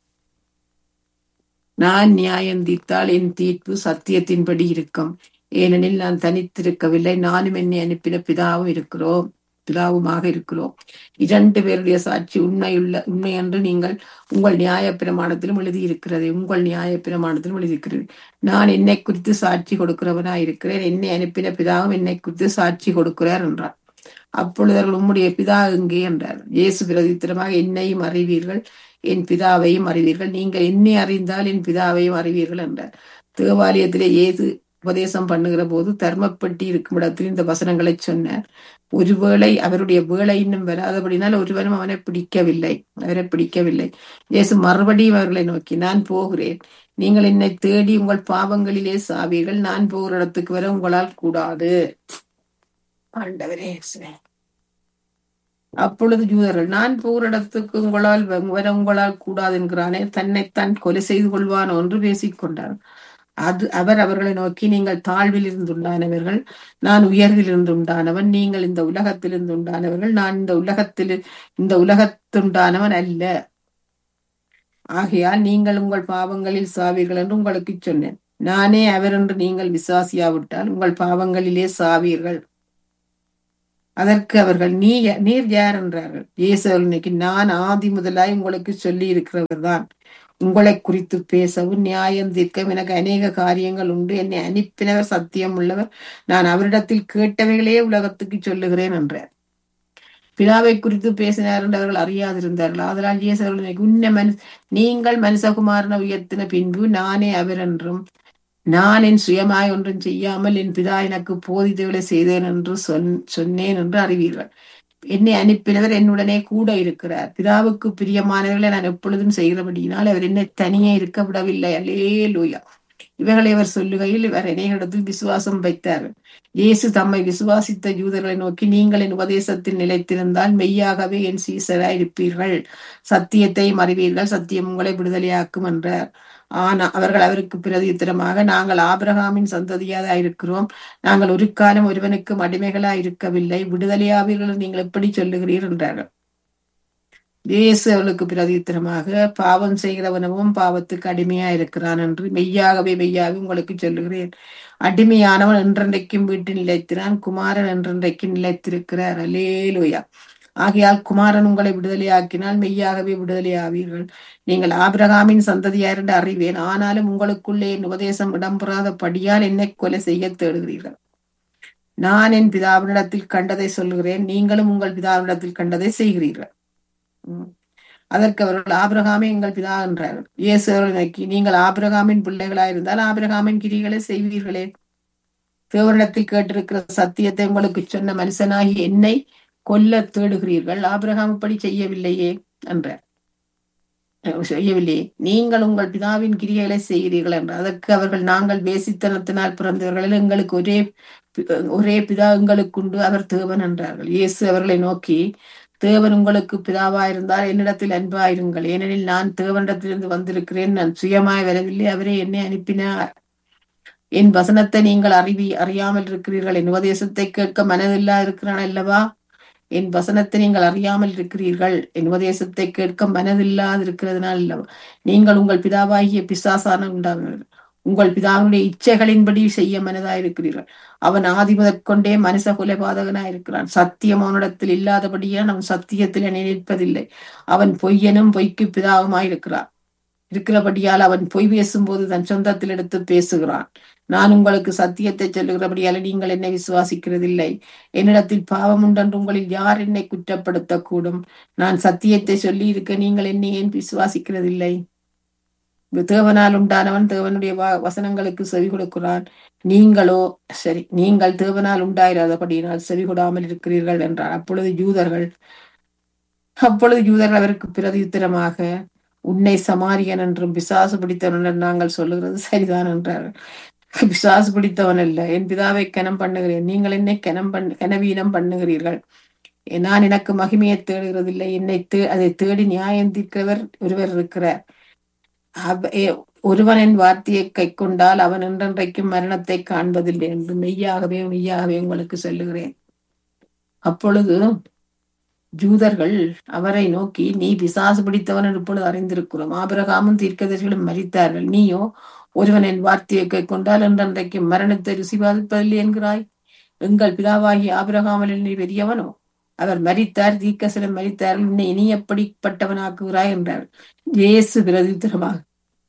நான் நியாயம் தீர்த்தால் என் தீர்ப்பு சத்தியத்தின்படி இருக்கும் ஏனெனில் நான் தனித்திருக்கவில்லை நானும் என்னை அனுப்பின பிதாவும் இருக்கிறோம் பிதாவுமாக இருக்கிறோம் இரண்டு பேருடைய சாட்சி உண்மையுள்ள உண்மை என்று நீங்கள் உங்கள் நியாய பிரமாணத்திலும் எழுதியிருக்கிறது உங்கள் நியாய பிரமாணத்திலும் எழுதியிருக்கிறது நான் என்னை குறித்து சாட்சி கொடுக்கிறவனாய் இருக்கிறேன் என்னை அனுப்பின பிதாவும் என்னை குறித்து சாட்சி கொடுக்கிறார் என்றார் அப்பொழுது அவர்கள் உம்முடைய பிதா எங்கே என்றார் இயேசு பிரதித்திரமாக என்னையும் அறிவீர்கள் என் பிதாவையும் அறிவீர்கள் நீங்கள் என்னை அறிந்தால் என் பிதாவையும் அறிவீர்கள் என்றார் தேவாலயத்திலே இயேசு உபதேசம் பண்ணுகிற போது தர்மப்பட்டி இருக்கும் இடத்தில் இந்த வசனங்களை சொன்னார் ஒருவேளை அவருடைய வேலை இன்னும் வராதபடினால் ஒருவரும் அவனை பிடிக்கவில்லை அவரை பிடிக்கவில்லை இயேசு மறுபடியும் அவர்களை நோக்கி நான் போகிறேன் நீங்கள் என்னை தேடி உங்கள் பாவங்களிலே சாவீர்கள் நான் போகிற இடத்துக்கு வர உங்களால் கூடாது ஆண்டவரே அப்பொழுது ஜூதர்கள் நான் போகிற இடத்துக்கு உங்களால் வர உங்களால் கூடாது என்கிறானே தன்னைத்தான் கொலை செய்து கொள்வான் என்று பேசிக்கொண்டார் அது அவர் அவர்களை நோக்கி நீங்கள் தாழ்வில் இருந்து உண்டானவர்கள் நான் உயர்வில் இருந்து உண்டானவன் நீங்கள் இந்த உலகத்தில் இருந்து உண்டானவர்கள் நான் இந்த உலகத்தில் இந்த உலகத்துண்டானவன் அல்ல ஆகையால் நீங்கள் உங்கள் பாவங்களில் சாவீர்கள் என்று உங்களுக்கு சொன்னேன் நானே அவர் என்று நீங்கள் விசுவாசியாவிட்டால் உங்கள் பாவங்களிலே சாவீர்கள் அதற்கு அவர்கள் நீ யா- நீர் யார் என்றார்கள் இயேசு அவர்கள் இன்னைக்கு நான் ஆதி முதலாய் உங்களுக்கு சொல்லி இருக்கிறவர் தான் உங்களை குறித்து பேசவும் நியாயம் தீர்க்கவும் எனக்கு அநேக காரியங்கள் உண்டு என்னை அனுப்பினவர் சத்தியம் உள்ளவர் நான் அவரிடத்தில் கேட்டவைகளே உலகத்துக்கு சொல்லுகிறேன் என்றார் பிதாவை குறித்து பேசினார் என்று அவர்கள் அறியாதிருந்தார்கள் ஆதலால் இயேசு அவர்கள் இன்னைக்கு உன்னை மனு நீங்கள் மனுஷகுமாரனை உயர்த்தின பின்பு நானே அவர் என்றும் நான் என் சுயமாய் ஒன்றும் செய்யாமல் என் பிதா எனக்கு போதித்தவளை செய்தேன் என்று சொன் சொன்னேன் என்று அறிவீர்கள் என்னை அனுப்பினவர் என்னுடனே கூட இருக்கிறார் பிதாவுக்கு பிரியமானவர்களை நான் எப்பொழுதும் செய்கிறபடியினால் அவர் என்னை தனியே இருக்க விடவில்லை அல்லேலூயா இவைகளை அவர் சொல்லுகையில் இவர் அநேகரிடத்தில் விசுவாசம் வைத்தார் இயேசு தம்மை விசுவாசித்த யூதர்களை நோக்கி நீங்கள் என் உபதேசத்தில் நிலைத்திருந்தால் மெய்யாகவே என் சீசராய் இருப்பீர்கள் சத்தியத்தையும் அறிவீர்கள் சத்தியம் உங்களை விடுதலையாக்கும் என்றார் ஆனா அவர்கள் அவருக்கு பிரதியுத்தரமாக நாங்கள் ஆபிரகாமின் சந்ததியாதான் இருக்கிறோம் நாங்கள் ஒரு காலம் ஒருவனுக்கும் அடிமைகளா இருக்கவில்லை விடுதலையாவீர்கள் என்று நீங்கள் எப்படி சொல்லுகிறீர் என்றார்கள் இயேசு அவளுக்கு பிரதியுத்தரமாக பாவம் செய்கிறவனவும் பாவத்துக்கு அடிமையா இருக்கிறான் என்று மெய்யாகவே மெய்யாகவே உங்களுக்கு சொல்லுகிறேன் அடிமையானவன் என்றென்றைக்கும் வீட்டில் நிலைத்திறான் குமாரன் என்றென்றைக்கும் நிலைத்திருக்கிறார் அலேலுயா ஆகையால் குமாரன் உங்களை விடுதலையாக்கினால் மெய்யாகவே விடுதலையாவீர்கள் நீங்கள் ஆபிரகாமின் சந்ததியார் என்று அறிவேன் ஆனாலும் உங்களுக்குள்ளே என் உபதேசம் இடம்பெறாத படியால் என்னை கொலை செய்ய தேடுகிறீர்கள் நான் என் பிதாவினிடத்தில் கண்டதை சொல்கிறேன் நீங்களும் உங்கள் பிதாவினிடத்தில் கண்டதை செய்கிறீர்கள் உம். அதற்கு அவர்கள் ஆபிரகாமே எங்கள் பிதா என்றார்கள் இயேசு அவர்களை நோக்கி நீங்கள் ஆபிரகாமின் பிள்ளைகளாயிருந்தால் ஆபிரகாமின் கிரிகளை செய்வீர்களே தேவனிடத்தில் கேட்டிருக்கிற சத்தியத்தை உங்களுக்கு சொன்ன மனுஷனாகி என்னை கொல்ல தேடுகிறீர்கள் ஆபிரகாம் இப்படி செய்யவில்லையே என்றார் அஹ் செய்யவில்லையே நீங்கள் உங்கள் பிதாவின் கிரியைகளை செய்கிறீர்கள் என்றார் அதற்கு அவர்கள் நாங்கள் வேசித்தனத்தினால் பிறந்தவர்கள் எங்களுக்கு ஒரே பி- ஒரே பிதா எங்களுக்குண்டு அவர் தேவன் என்றார்கள் இயேசு அவர்களை நோக்கி தேவன் உங்களுக்கு பிதாவாயிருந்தால் என்னிடத்தில் அன்பாயிருங்கள் ஏனெனில் நான் தேவனிடத்திலிருந்து வந்திருக்கிறேன் நான் சுயமாய் வரவில்லை அவரே என்னை அனுப்பினார் என் வசனத்தை நீங்கள் அறிவி அறியாமல் இருக்கிறீர்கள் என் உபதேசத்தை கேட்க மனதில்லா இருக்கிறான் அல்லவா என் வசனத்தை நீங்கள் அறியாமல் இருக்கிறீர்கள் என் உபதேசத்தை கேட்க மனதில்லாது இருக்கிறதுனால் அல்லவா நீங்கள் உங்கள் பிதாவாகிய பிசாசான உண்டாங்கள் உங்கள் பிதாவினுடைய இச்சைகளின்படி செய்ய மனதாயிருக்கிறீர்கள் அவன் ஆதி முதற்கொண்டே மனுஷ கொலைபாதகனாயிருக்கிறான் சத்தியம் அவனிடத்தில் இல்லாதபடியால் அவன் சத்தியத்தில் நினைப்பதில்லை அவன் பொய்யனும் பொய்க்கு பிதாவுமாயிருக்கிறான் இருக்கிறபடியால் அவன் பொய் பேசும்போது தன் சொந்தத்தில் எடுத்து பேசுகிறான் நான் உங்களுக்கு சத்தியத்தை சொல்லுகிறபடியால் நீங்கள் என்னை விசுவாசிக்கிறதில்லை என்னிடத்தில் பாவம் உண்டென்று உங்களில் யார் என்னை குற்றப்படுத்தக்கூடும் நான் சத்தியத்தை சொல்லி இருக்க நீங்கள் என்னை ஏன் விசுவாசிக்கிறதில்லை தேவனால் உண்டானவன் தேவனுடைய வ- வசனங்களுக்கு செவி கொடுக்கிறான் நீங்களோ சரி நீங்கள் தேவனால் உண்டாயிராதபடியினால் செவி கொடாமல் இருக்கிறீர்கள் என்றார் அப்பொழுது யூதர்கள் அப்பொழுது யூதர்கள் அவருக்கு பிரதியுத்தரமாக உன்னை சமாரியன் என்றும் பிசாசு பிடித்தவன் என்று நாங்கள் சொல்லுகிறது சரிதான் என்றார்கள் பிசாசு பிடித்தவன் அல்ல என் பிதாவை கனம் பண்ணுகிறேன் நீங்கள் என்னை கனம் பண்ண கனவீனம் பண்ணுகிறீர்கள் நான் எனக்கு மகிமையை தேடுகிறதில்லை என்னை தே அதை தேடி நியாயம் தீர்க்கிறவர் ஒருவர் இருக்கிறார் அவ- எ- ஒருவன் என் வார்த்தையை கைக்கொண்டால் அவன் என்றென்றைக்கும் மரணத்தை காண்பதில்லை என்று மெய்யாகவே மெய்யாகவே உங்களுக்கு சொல்லுகிறேன் அப்பொழுது ஜூதர்கள் அவரை நோக்கி நீ பிசாசு பிடித்தவன் என்று இப்பொழுது அறிந்திருக்கிறோம் ஆபிரகாமும் தீர்க்கதரிசிகளும் மரித்தார்கள் நீயோ ஒருவன் என் வார்த்தையை கைக்கொண்டால் என்றென்றைக்கு மரணத்தை ருசி பாதிப்பதில்லை என்கிறாய் எங்கள் பிதாவாகிய ஆபிரகாமில் நீ பெரியவனோ அவர் மரித்தார் தீர்க்கசனம் மரித்தார் உன்னை இனி எப்படிப்பட்டவனாக்குகிறாய் என்றார் இயேசு பிரதித்திரமாக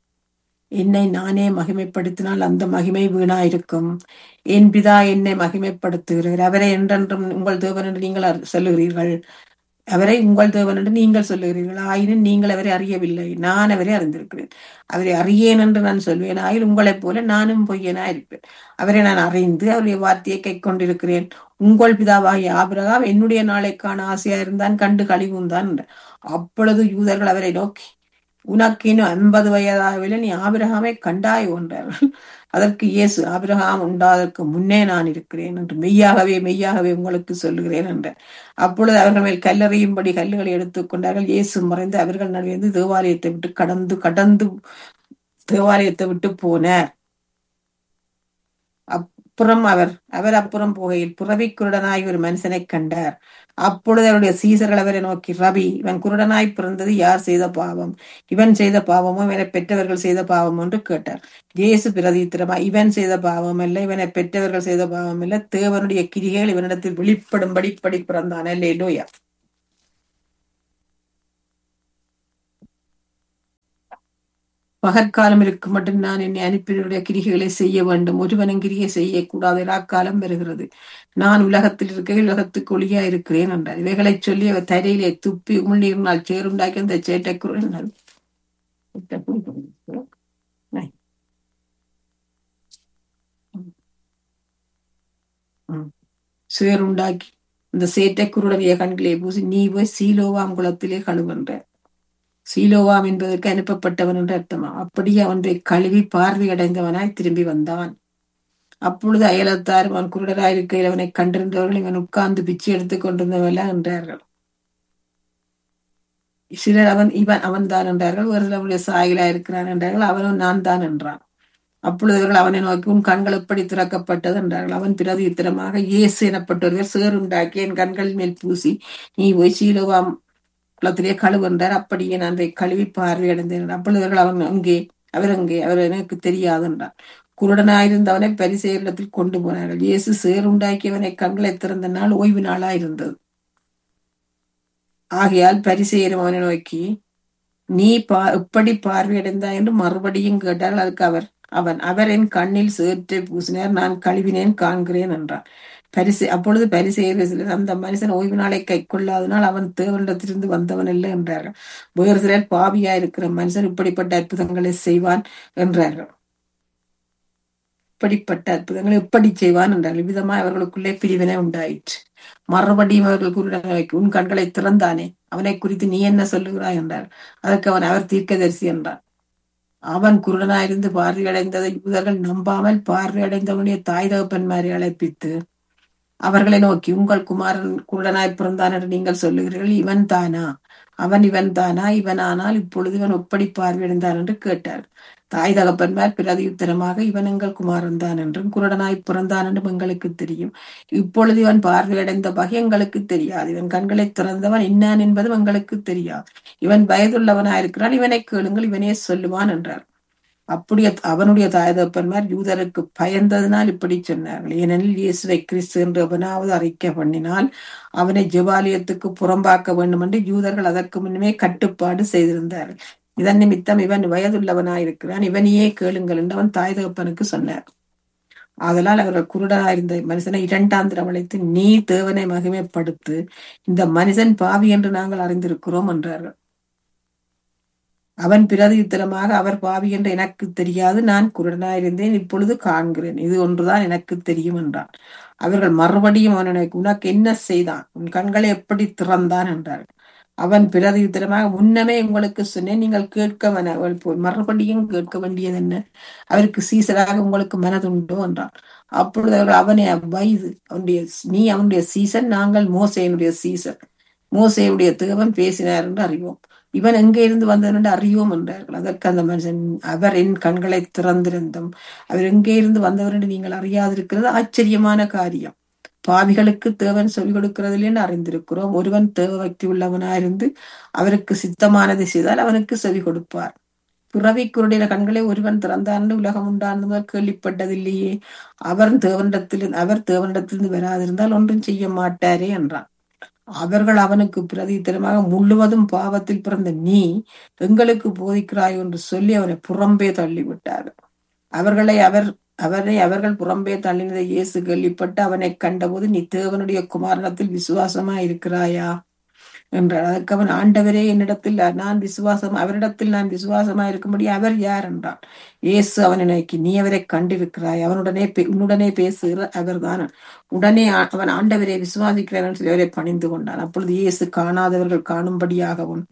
என்னை நானே மகிமைப்படுத்தினால் அந்த மகிமை வீணாயிருக்கும் என் பிதா என்னை மகிமைப்படுத்துகிறார் அவரை என்றென்றும் உங்கள் தேவன் என்று நீங்கள் அறி- சொல்லுகிறீர்கள் அவரை உங்கள் தேவன் என்று நீங்கள் சொல்லுகிறீர்கள் ஆயினும் நீங்கள் அவரை அறியவில்லை நான் அவரை அறிந்திருக்கிறேன் அவரை அறியேன் என்று நான் சொல்வேன் ஆயில் உங்களைப் போல நானும் பொய்யனா இருப்பேன் அவரை நான் அறிந்து அவருடைய வார்த்தையை கை கொண்டிருக்கிறேன் உங்கள் பிதாவாகிய ஆபிரகாம் என்னுடைய நாளைக்கான ஆசையா இருந்தான் கண்டு கழிவுந்தான் என்றார். அப்பொழுது யூதர்கள் அவரை நோக்கி உனக்கு இன்னும் ஐம்பது வயதாகவில்லை நீ ஆபிரகாமை கண்டாய் என்றார்கள் அதற்கு இயேசு ஆபிரகாம் உண்டாதற்கு முன்னே நான் இருக்கிறேன் என்று மெய்யாகவே மெய்யாகவே உங்களுக்கு சொல்லுகிறேன் என்றார் அப்பொழுது அவர்கள் மேல் கல்லறையும்படி கல்லுகளை எடுத்துக்கொண்டார்கள் இயேசு மறைந்து அவர்கள் நடுவே தேவாலயத்தை விட்டு கடந்து கடந்து தேவாலயத்தை விட்டு போனார் அப் அப்புறம் அவர் அவர் அப்புறம் போகையில் புறவி குருடனாய் ஒரு மனுஷனை கண்டார் அப்பொழுது அவருடைய சீசர்கள் அவரை நோக்கி ரவி இவன் குருடனாய் பிறந்தது யார் செய்த பாவம் இவன் செய்த பாவமோ இவனை பெற்றவர்கள் செய்த பாவம் என்று கேட்டார் இயேசு பிரதித்திரமா இவன் செய்த பாவம் அல்ல இவனை பெற்றவர்கள் செய்த பாவம் இல்ல தேவனுடைய கிரிகைகள் இவனிடத்தில் வெளிப்படும்படி படி பிறந்தான் அல்லேலூயா பகற்காலம் இருக்கும் மட்டும் நான் என்னை அனுப்பினுடைய கிரிகைகளை செய்ய வேண்டும் ஒருவனும் கிரிகை செய்யக்கூடாது இராக்காலம் வருகிறது நான் உலகத்தில் இருக்க உலகத்துக்கு ஒளியா இருக்கிறேன் என்றார் இவைகளை சொல்லி அவர் தரையிலே துப்பி உமிழ்நீரினால் சேருண்டாக்கி அந்த சேட்டை குரல் சேருண்டாக்கி இந்த சேட்டை குருடனைய கண்களே பூசி நீ போய் சீலோவாம் குளத்திலே கழுவென்ற சீலோவாம் என்பதற்கு அனுப்பப்பட்டவன் என்று அர்த்தமா அப்படியே அவனை கழுவி பார்வையடைந்தவனாய் திரும்பி வந்தான் அப்பொழுது அயலத்தார் அவன் குருடராயிருக்கையில் அவனை கண்டிருந்தவர்கள் இவன் உட்கார்ந்து பிச்சை எடுத்துக் கொண்டிருந்தவெல்லாம் என்றார்கள் சிலர் அவன் இவன் அவன் தான் என்றார்கள் ஒரு சிலர் அவனுடைய சாயலா இருக்கிறான் என்றார்கள் அவனும் நான் தான் என்றான் அப்பொழுது அவர்கள் அவனை நோக்கி உன் கண்கள் எப்படி திறக்கப்பட்டது என்றார்கள் அவன் பிரதி உத்தரமாக இயேசு எனப்பட்டொருவர் சேருண்டாக்கி என் கண்கள் மேல் பூசி நீ போய் சீலோவாம் குளத்திலே கழுவென்றார் அப்படியே நான் போய் கழுவி பார்வையடைந்தேன் அப்பொழுது அவர்கள் அவன் அங்கே அவர் அங்கே அவர் எனக்கு தெரியாது என்றார் குருடனாயிருந்தவனை பரிசெயரிடத்தில் கொண்டு போனார்கள் இயேசு சேருண்டாக்கியவனை கண்களை திறந்த நாள் ஓய்வு நாளா இருந்தது ஆகையால் பரிசெயரும் அவனை நோக்கி நீ பா எப்படி பார்வையடைந்தாய் என்று மறுபடியும் கேட்டால் அதுக்கு அவர் அவன் அவர் என் கண்ணில் சேற்றை பூசினார் நான் கழுவினேன் காண்கிறேன் என்றான் பரிசு அப்பொழுது பரிசெயர் சிலர் அந்த மனுஷன் ஓய்வு நாளை கை கொள்ளாதனால் அவன் தேவனிடத்திலிருந்து வந்தவன் இல்லை என்றார்கள் வேறு சிலர் பாவியா இருக்கிற மனுஷன் இப்படிப்பட்ட அற்புதங்களை செய்வான் என்றார்கள் இப்படிப்பட்ட அற்புதங்களை எப்படி செய்வான் என்றார்கள் விதமாய் அவர்களுக்குள்ளே பிரிவினை உண்டாயிற்று மறுபடியும் அவர்கள் குருடனை உன் கண்களை திறந்தானே அவனை குறித்து நீ என்ன சொல்லுகிறாய் என்றார் அதற்கு அவன் அவர் தீர்க்கதரிசி என்றான் அவன் குருடனாயிருந்து பார்வையடைந்ததை யூதர்கள் நம்பாமல் பார்வையடைந்தவனுடைய தாய் தகப்பன்மாரை அழைப்பித்து அவர்களை நோக்கி உங்கள் குமாரன் குருடனாய் பிறந்தான் என்று நீங்கள் சொல்லுகிறீர்கள் இவன் தானா அவன் இவன் தானா இவனானால் இப்பொழுது இவன் எப்படி பார்வையடைந்தான் என்று கேட்டார் தாய் தகப்பன்மார் பிரதியுத்தரமாக இவன் எங்கள் குமாரன் தான் என்றும் குருடனாய் பிறந்தான் என்றும் எங்களுக்கு தெரியும் இப்பொழுது இவன் பார்வையடைந்த பகை எங்களுக்கு தெரியாது இவன் கண்களை திறந்தவன் இன்னான் என்பதும் எங்களுக்கு தெரியாது இவன் வயதுள்ளவனாயிருக்கிறான் இவனை கேளுங்கள் இவனே சொல்லுவான் என்றார் அப்படியே அவனுடைய தாய் தகப்பன்மார் யூதருக்கு பயந்ததினால் இப்படி சொன்னார்கள் ஏனெனில் இயேசுவை கிறிஸ்து என்று அவனாவது அறிக்கை பண்ணினால் அவனை ஜெபாலயத்துக்கு புறம்பாக்க வேண்டும் என்று யூதர்கள் அதற்கு முன்னமே கட்டுப்பாடு செய்திருந்தார்கள் இதன் நிமித்தம் இவன் வயதுள்ளவனாயிருக்கிறான் இவனையே கேளுங்கள் என்று அவன் தாய் தகப்பனுக்கு சொன்னார் ஆதலால் அவர்கள் குருடனாயிருந்த மனுஷனை இரண்டாம் திரம் அழைத்து நீ தேவனை மகிமைப்படுத்து இந்த மனுஷன் பாவி என்று நாங்கள் அறிந்திருக்கிறோம் என்றார்கள் அவன் பிரதியுத்தரமாக அவர் பாவி என்று எனக்கு தெரியாது நான் குருடனாயிருந்தேன் இப்பொழுது காண்கிறேன் இது ஒன்றுதான் எனக்கு தெரியும் என்றான் அவர்கள் மறுபடியும் அவனை உனக்கு என்ன செய்தான் உன் கண்களை எப்படி திறந்தான் என்றார் அவன் பிரதியுத்தரமாக முன்னமே உங்களுக்கு சொன்னேன் நீங்கள் கேட்க போல் மறுபடியும் கேட்க வேண்டியது என்ன அவருக்கு சீசராக உங்களுக்கு மனதுண்டோ என்றான் அப்பொழுது அவர்கள் அவனை வயது அவனுடைய நீ அவனுடைய சீசன் நாங்கள் மோசையனுடைய சீசன் மோசையுடைய தேவன் பேசினார் என்று அறிவோம் இவன் எங்கே இருந்து வந்தவன் என்று அறியோம் என்றார்கள் அதற்கு அந்த மனுஷன் அவர் என் கண்களை திறந்திருந்தும் அவர் எங்கே இருந்து வந்தவர் என்று நீங்கள் அறியாதிருக்கிறது ஆச்சரியமான காரியம் பாவிகளுக்கு தேவன் சொல்லிக் கொடுக்கிறதில் அறிந்திருக்கிறோம் ஒருவன் தேவ பக்தி உள்ளவனாயிருந்து அவருக்கு சித்தமானதை செய்தால் அவனுக்கு செவி கொடுப்பார் பிறவி குருடைய கண்களை ஒருவன் திறந்தான் உலகம் உண்டானது கேள்விப்பட்டதில்லையே அவர் தேவனிடத்தில் அவர் தேவனிடத்திலிருந்து வராதிருந்தால் ஒன்றும் செய்ய மாட்டாரே என்றான் அவர்கள் அவனுக்கு பிரதித்தரமாக முழுவதும் பாவத்தில் பிறந்த நீ எங்களுக்கு போதிக்கிறாய் என்று சொல்லி அவனை புறம்பே தள்ளிவிட்டார் அவர்களை அவர் அவரை அவர்கள் புறம்பே தள்ளினதை இயேசு கேள்விப்பட்டு அவனை கண்டபோது நீ தேவனுடைய குமாரணத்தில் விசுவாசமா இருக்கிறாயா என்றார் அதற்கு அவன் ஆண்டவரே என்னிடத்தில் நான் விசுவாசம் அவரிடத்தில் நான் விசுவாசமா இருக்கும்படி அவர் யார் என்றான் இயேசு அவனை நோக்கி நீ அவரை கண்டிருக்கிறாய் அவனுடனே உன்னுடனே பேசுகிற அவர்தான் உடனே அவன் ஆண்டவரை விசுவாசிக்கிறான் சொல்லி அவரை பணிந்து கொண்டான் அப்பொழுது இயேசு காணாதவர்கள் காணும்படியாகவும்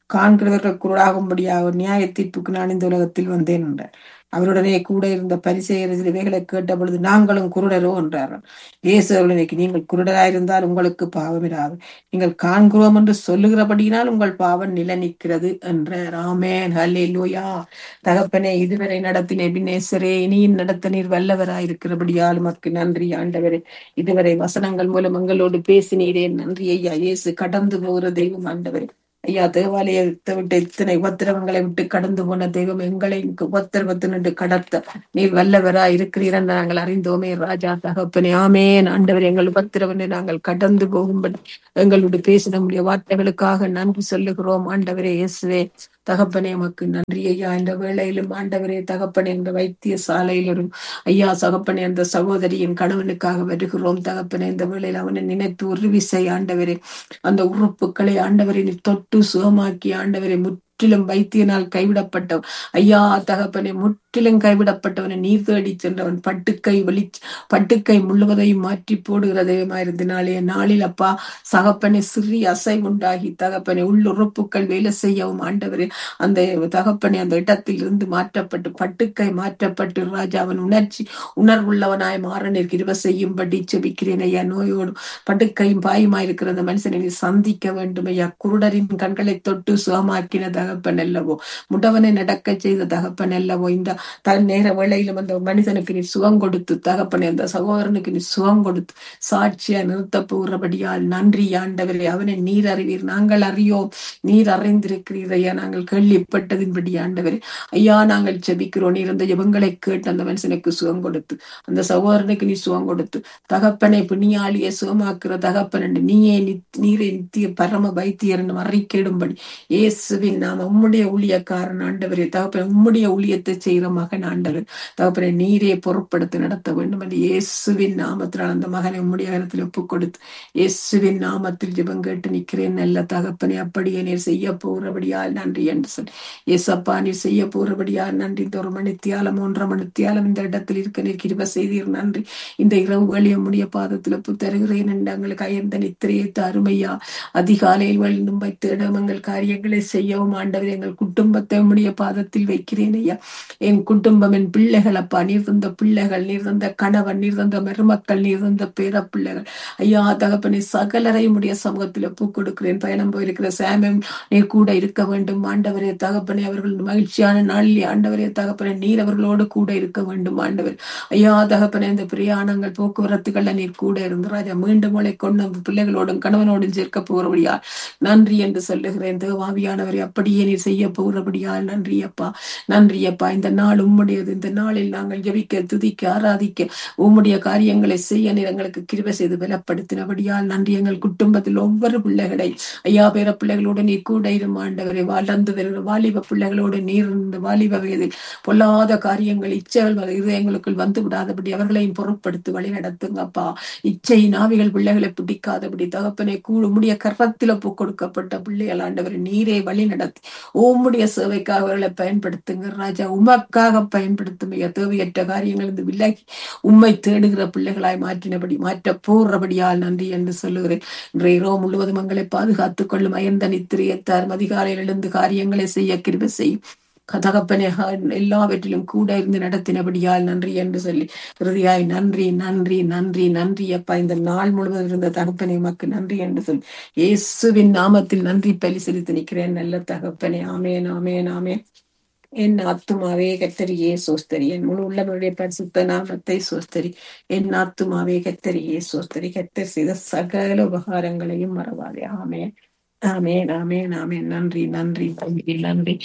காண்கிறவர்கள் குருடாகும்படியாக நியாய தீர்ப்புக்கு நான் இந்த உலகத்தில் வந்தேன் என்றார் அவருடனே கூட இருந்த பரிசெயர் இவைகளை கேட்ட பொழுது நாங்களும் குருடரோ என்றார்கள் இயேசு அவர்களுக்கு நீங்கள் குருடராயிருந்தால் உங்களுக்கு பாவம் இராது நீங்கள் காண்கிறோம் என்று சொல்லுகிறபடியினால் உங்கள் பாவம் நில நிற்கிறது என்றார் ஆமென் ஹல்லேலூயா தகப்பனே இதுவரை நடத்தின எபினேசரே இனியும் நடத்த நீர் வல்லவராயிருக்கிறபடியால் உமக்கு நன்றி ஆண்டவரே இதுவரை வசனங்கள் மூலம் எங்களோடு பேசினீரே நன்றி ஐயா இயேசு கடந்து போகிற தெய்வம் ஆண்டவரே ஐயா தேவாலயத்தை விட்டு இத்தனை உபத்திரவங்களை விட்டு கடந்து போன தெய்வம் எங்களை உபத்திரவத்தினின்று கடத்த நீர் வல்லவரா இருக்கிறீர் என்று நாங்கள் அறிந்தோமே ராஜா தகப்பனே ஆமேன் ஆண்டவர் எங்கள் உபத்திரவனை நாங்கள் கடந்து போகும்படி எங்களோடு பேசின முடிய வார்த்தைகளுக்காக நன்றி சொல்லுகிறோம் ஆண்டவரே இயேசுவே தகப்பனே உமக்கு நன்றி ஐயா இந்த வேளையிலும் ஆண்டவரே தகப்பனே இந்த வைத்திய சாலையிலும் ஐயா தகப்பனே அந்த சகோதரியின் கணவனுக்காக வருகிறோம் தகப்பனே இந்த வேளையில் அவனை நினைத்து ஒரு விசை ஆண்டவரே அந்த உறுப்புகளை ஆண்டவரை நீ தொட்டு சுகமாக்கி ஆண்டவரை முற்றிலும் வைத்தியனால் கைவிடப்பட்ட ஐயா தகப்பனே முற்றிலும் கைவிடப்பட்டவனை நீர் தேடி சென்றவன் பட்டுக்கை வலி பட்டுக்கை முழுவதையும் மாற்றி போடுகிற தெய்வமாயிருந்தனாலே நாளில் அப்பா சகப்பனை சிறிய அசைவுண்டாகி தகப்பனை உள்ளுறுப்புகள் வேலை செய்யவும் ஆண்டவரே அந்த தகப்பனை அந்த இடத்தில் இருந்து மாற்றப்பட்டு பட்டுக்கை மாற்றப்பட்டு ராஜா அவன் உணர்ச்சி உணர்வுள்ளவனாய் மாறனிற்கு கிருப செய்யும்படி செபிக்கிறேன் ஐயா நோயோடு படுக்கையும் பாயுமாயிருக்கிற அந்த மனுஷனை நீ சந்திக்க வேண்டும் ஐயா குருடரின் கண்களை தொட்டு சுகமாக்கின தகப்பன் அல்லவோ முடவனை நடக்க செய்த தகப்பன் அல்லவோ இந்த தன் நேர வேளையிலும் அந்த மனிதனுக்கு நீ சுகம் கொடுத்து தகப்பனை அந்த சகோதரனுக்கு நீ சுகம் கொடுத்து சாட்சியா நிறுத்த போகிறபடியால் நன்றி ஆண்டவரே அவனை நீர் அறிவீர் நாங்கள் அறியோம் நீர் அறிந்திருக்கிறீர் ஐயா நாங்கள் கேள்விப்பட்டதின்படி ஆண்டவரே ஐயா நாங்கள் ஜெபிக்கிறோம் நீர் அந்த ஜெபங்களை கேட்டு அந்த மனுஷனுக்கு சுகம் கொடுத்து அந்த சகோதரனுக்கு நீ சுகம் கொடுத்து தகப்பனை புண்ணியாளியை சுகமாக்குற தகப்பன் என்று நீயே நித்- நீரே நித்திய பரம வைத்தியர் என்று அறிக்கையிடும்படி இயேசுவின் நாம உம்முடைய ஊழியக்காரன் ஆண்டவரே தகப்பன் உம்முடைய ஊழியத்தை செய்கிற மகன் ஆண்டவர் தகப்பனை நீரே பொறுப்படுத்தி நடத்த வேண்டும் என்று இயேசுவின் நாமத்தினால் அந்த மகனை உம்முடைய கரத்தில் ஒப்புக் கொடுத்து இயேசுவின் நாமத்தில் ஜெபம் கேட்டு நிற்கிறேன் நல்ல தகப்பனை அப்படியே நீர் செய்ய போகிறபடியால் நன்றி என்று சொல்லி ஏசப்பா நீர் செய்ய போகிறபடியால் நன்றி இந்த ஒரு மணித்தியாலம் ஒன்றரை மணித்தியாலம் இந்த இடத்தில் இருக்க நீர் கிருப செய்தீர் நன்றி இந்த இரவுகள் எம்முடைய பாதத்தில் புத்தருகிறேன் என்று எங்களுக்கு அயர்ந்த நித்திரையை அருமையா அதிகாலையில் வழிந்தும் வைத்து இடமங்கள் காரியங்களை செய்யவும் ஆண்டவர் எங்கள் குடும்பத்தை உம்முடைய பாதத்தில் வைக்கிறேன் ஐயா என் குடும்பம் என் பிள்ளைகள் அப்பா நீர் தந்த பிள்ளைகள் நீர் தந்த கணவன் நீர் தந்த மருமக்கள் நீர் தந்த பேர பிள்ளைகள் ஐயா தகப்பனை சகலரையும் உடைய சமூகத்தில் ஒப்பு கொடுக்கிறேன் பயணம் போயிருக்கிற சாமியம் நீர் கூட இருக்க வேண்டும் ஆண்டவரே தகப்பனை அவர்கள் மகிழ்ச்சியான நாளில் ஆண்டவரே தகப்பனை நீர் அவர்களோடு கூட இருக்க வேண்டும் ஆண்டவர் ஐயா தகப்பனே இந்த பிரயாணங்கள் போக்குவரத்துகள்ல நீர் கூட இருந்து ராஜா மீண்டும் உங்களை கொண்டு அந்த பிள்ளைகளோடும் கணவனோடும் சேர்க்க போகிறபடியா நன்றி என்று சொல்லுகிறேன் தேவாவியானவரை அப்படியே நீர் செய்ய போகிறபடியால் நன்றி அப்பா நன்றி அப்பா இந்த நாள் உம்முடையது இந்த நாளில் நாங்கள் ஜெபிக்க துதிக்க ஆராதிக்க உம்முடைய காரியங்களை செய்ய நீர் எங்களுக்கு கிருபை செய்து பலப்படுத்தினபடியால் நன்றி எங்கள் குடும்பத்தில் ஒவ்வொரு பிள்ளைகளை ஐயா பேர பிள்ளைகளோடு நீர் கூட இரும் ஆண்டவரை வளர்ந்து வருகிற வாலிப பிள்ளைகளோடு நீர் இந்த வாலிப வயதில் பொல்லாத காரியங்கள் இச்சைகள் வ- இதயங்களுக்குள் வந்து விடாதபடி அவர்களையும் பொருட்படுத்தி வழி நடத்துங்கப்பா இச்சை நாவிகள் பிள்ளைகளை பிடிக்காதபடி தகப்பனை கூடு முடிய கரத்தில் ஒப்பு கொடுக்கப்பட்ட பிள்ளைகள் ஆண்டவர் நீரே வழி நடத்தி உம்முடைய சேவைக்காக அவர்களை பயன்படுத்துங்க ராஜா உமக்காக பயன்படுத்தும் ஐயா தேவையற்ற காரியங்கள் இருந்து விலகி உம்மை தேடுகிற பிள்ளைகளாய் மாற்றினபடி மாற்ற போறபடியால் நன்றி என்று சொல்லுகிறேன் இன்றைய இரவு முழுவதும் எங்களை பாதுகாத்துக் கொள்ளும் அயர்ந்த நித்திரியத்தார் அதிகாலையில் எழுந்து காரியங்களை செய்ய கிருபை செய்யும் கதகப்பனே எல்லாவற்றிலும் கூட இருந்து நடத்தினபடியால் நன்றி என்று சொல்லி இறுதியாய் நன்றி நன்றி நன்றி நன்றி அப்பா இந்த நாள் முழுவதும் இருந்த தகப்பனே உமக்கு நன்றி என்று சொல்லி இயேசுவின் நாமத்தில் நன்றி பலி செலுத்தி நிற்கிறேன் நல்ல தகப்பனே ஆமேன் ஆமேன் ஆமேன் என் ஆத்துமாவே கத்தரியே சோஸ்தரி என் முழு உள்ளவருடைய பரிசுத்த நாமத்தை சோஸ்தரி என் ஆத்துமாவே கத்தரியே சோஸ்தரி கத்தர் செய்த சகல உபகாரங்களையும் மறவாதே ஆமேன் ஆமேன் ஆமேன் ஆமேன் நன்றி நன்றி நன்றி நன்றி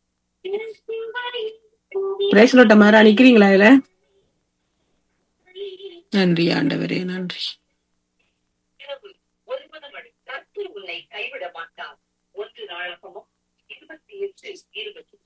பிரேசலோட்ட மாறா நிக்கிறீங்களா இதுல நன்றி ஆண்டவரே நன்றி இரவு ஒன்பது மணி கர்த்தர் உன்னை கைவிட மாட்டார் ஒன்று நாளாகமோ இருபத்தி எட்டு இருபத்தி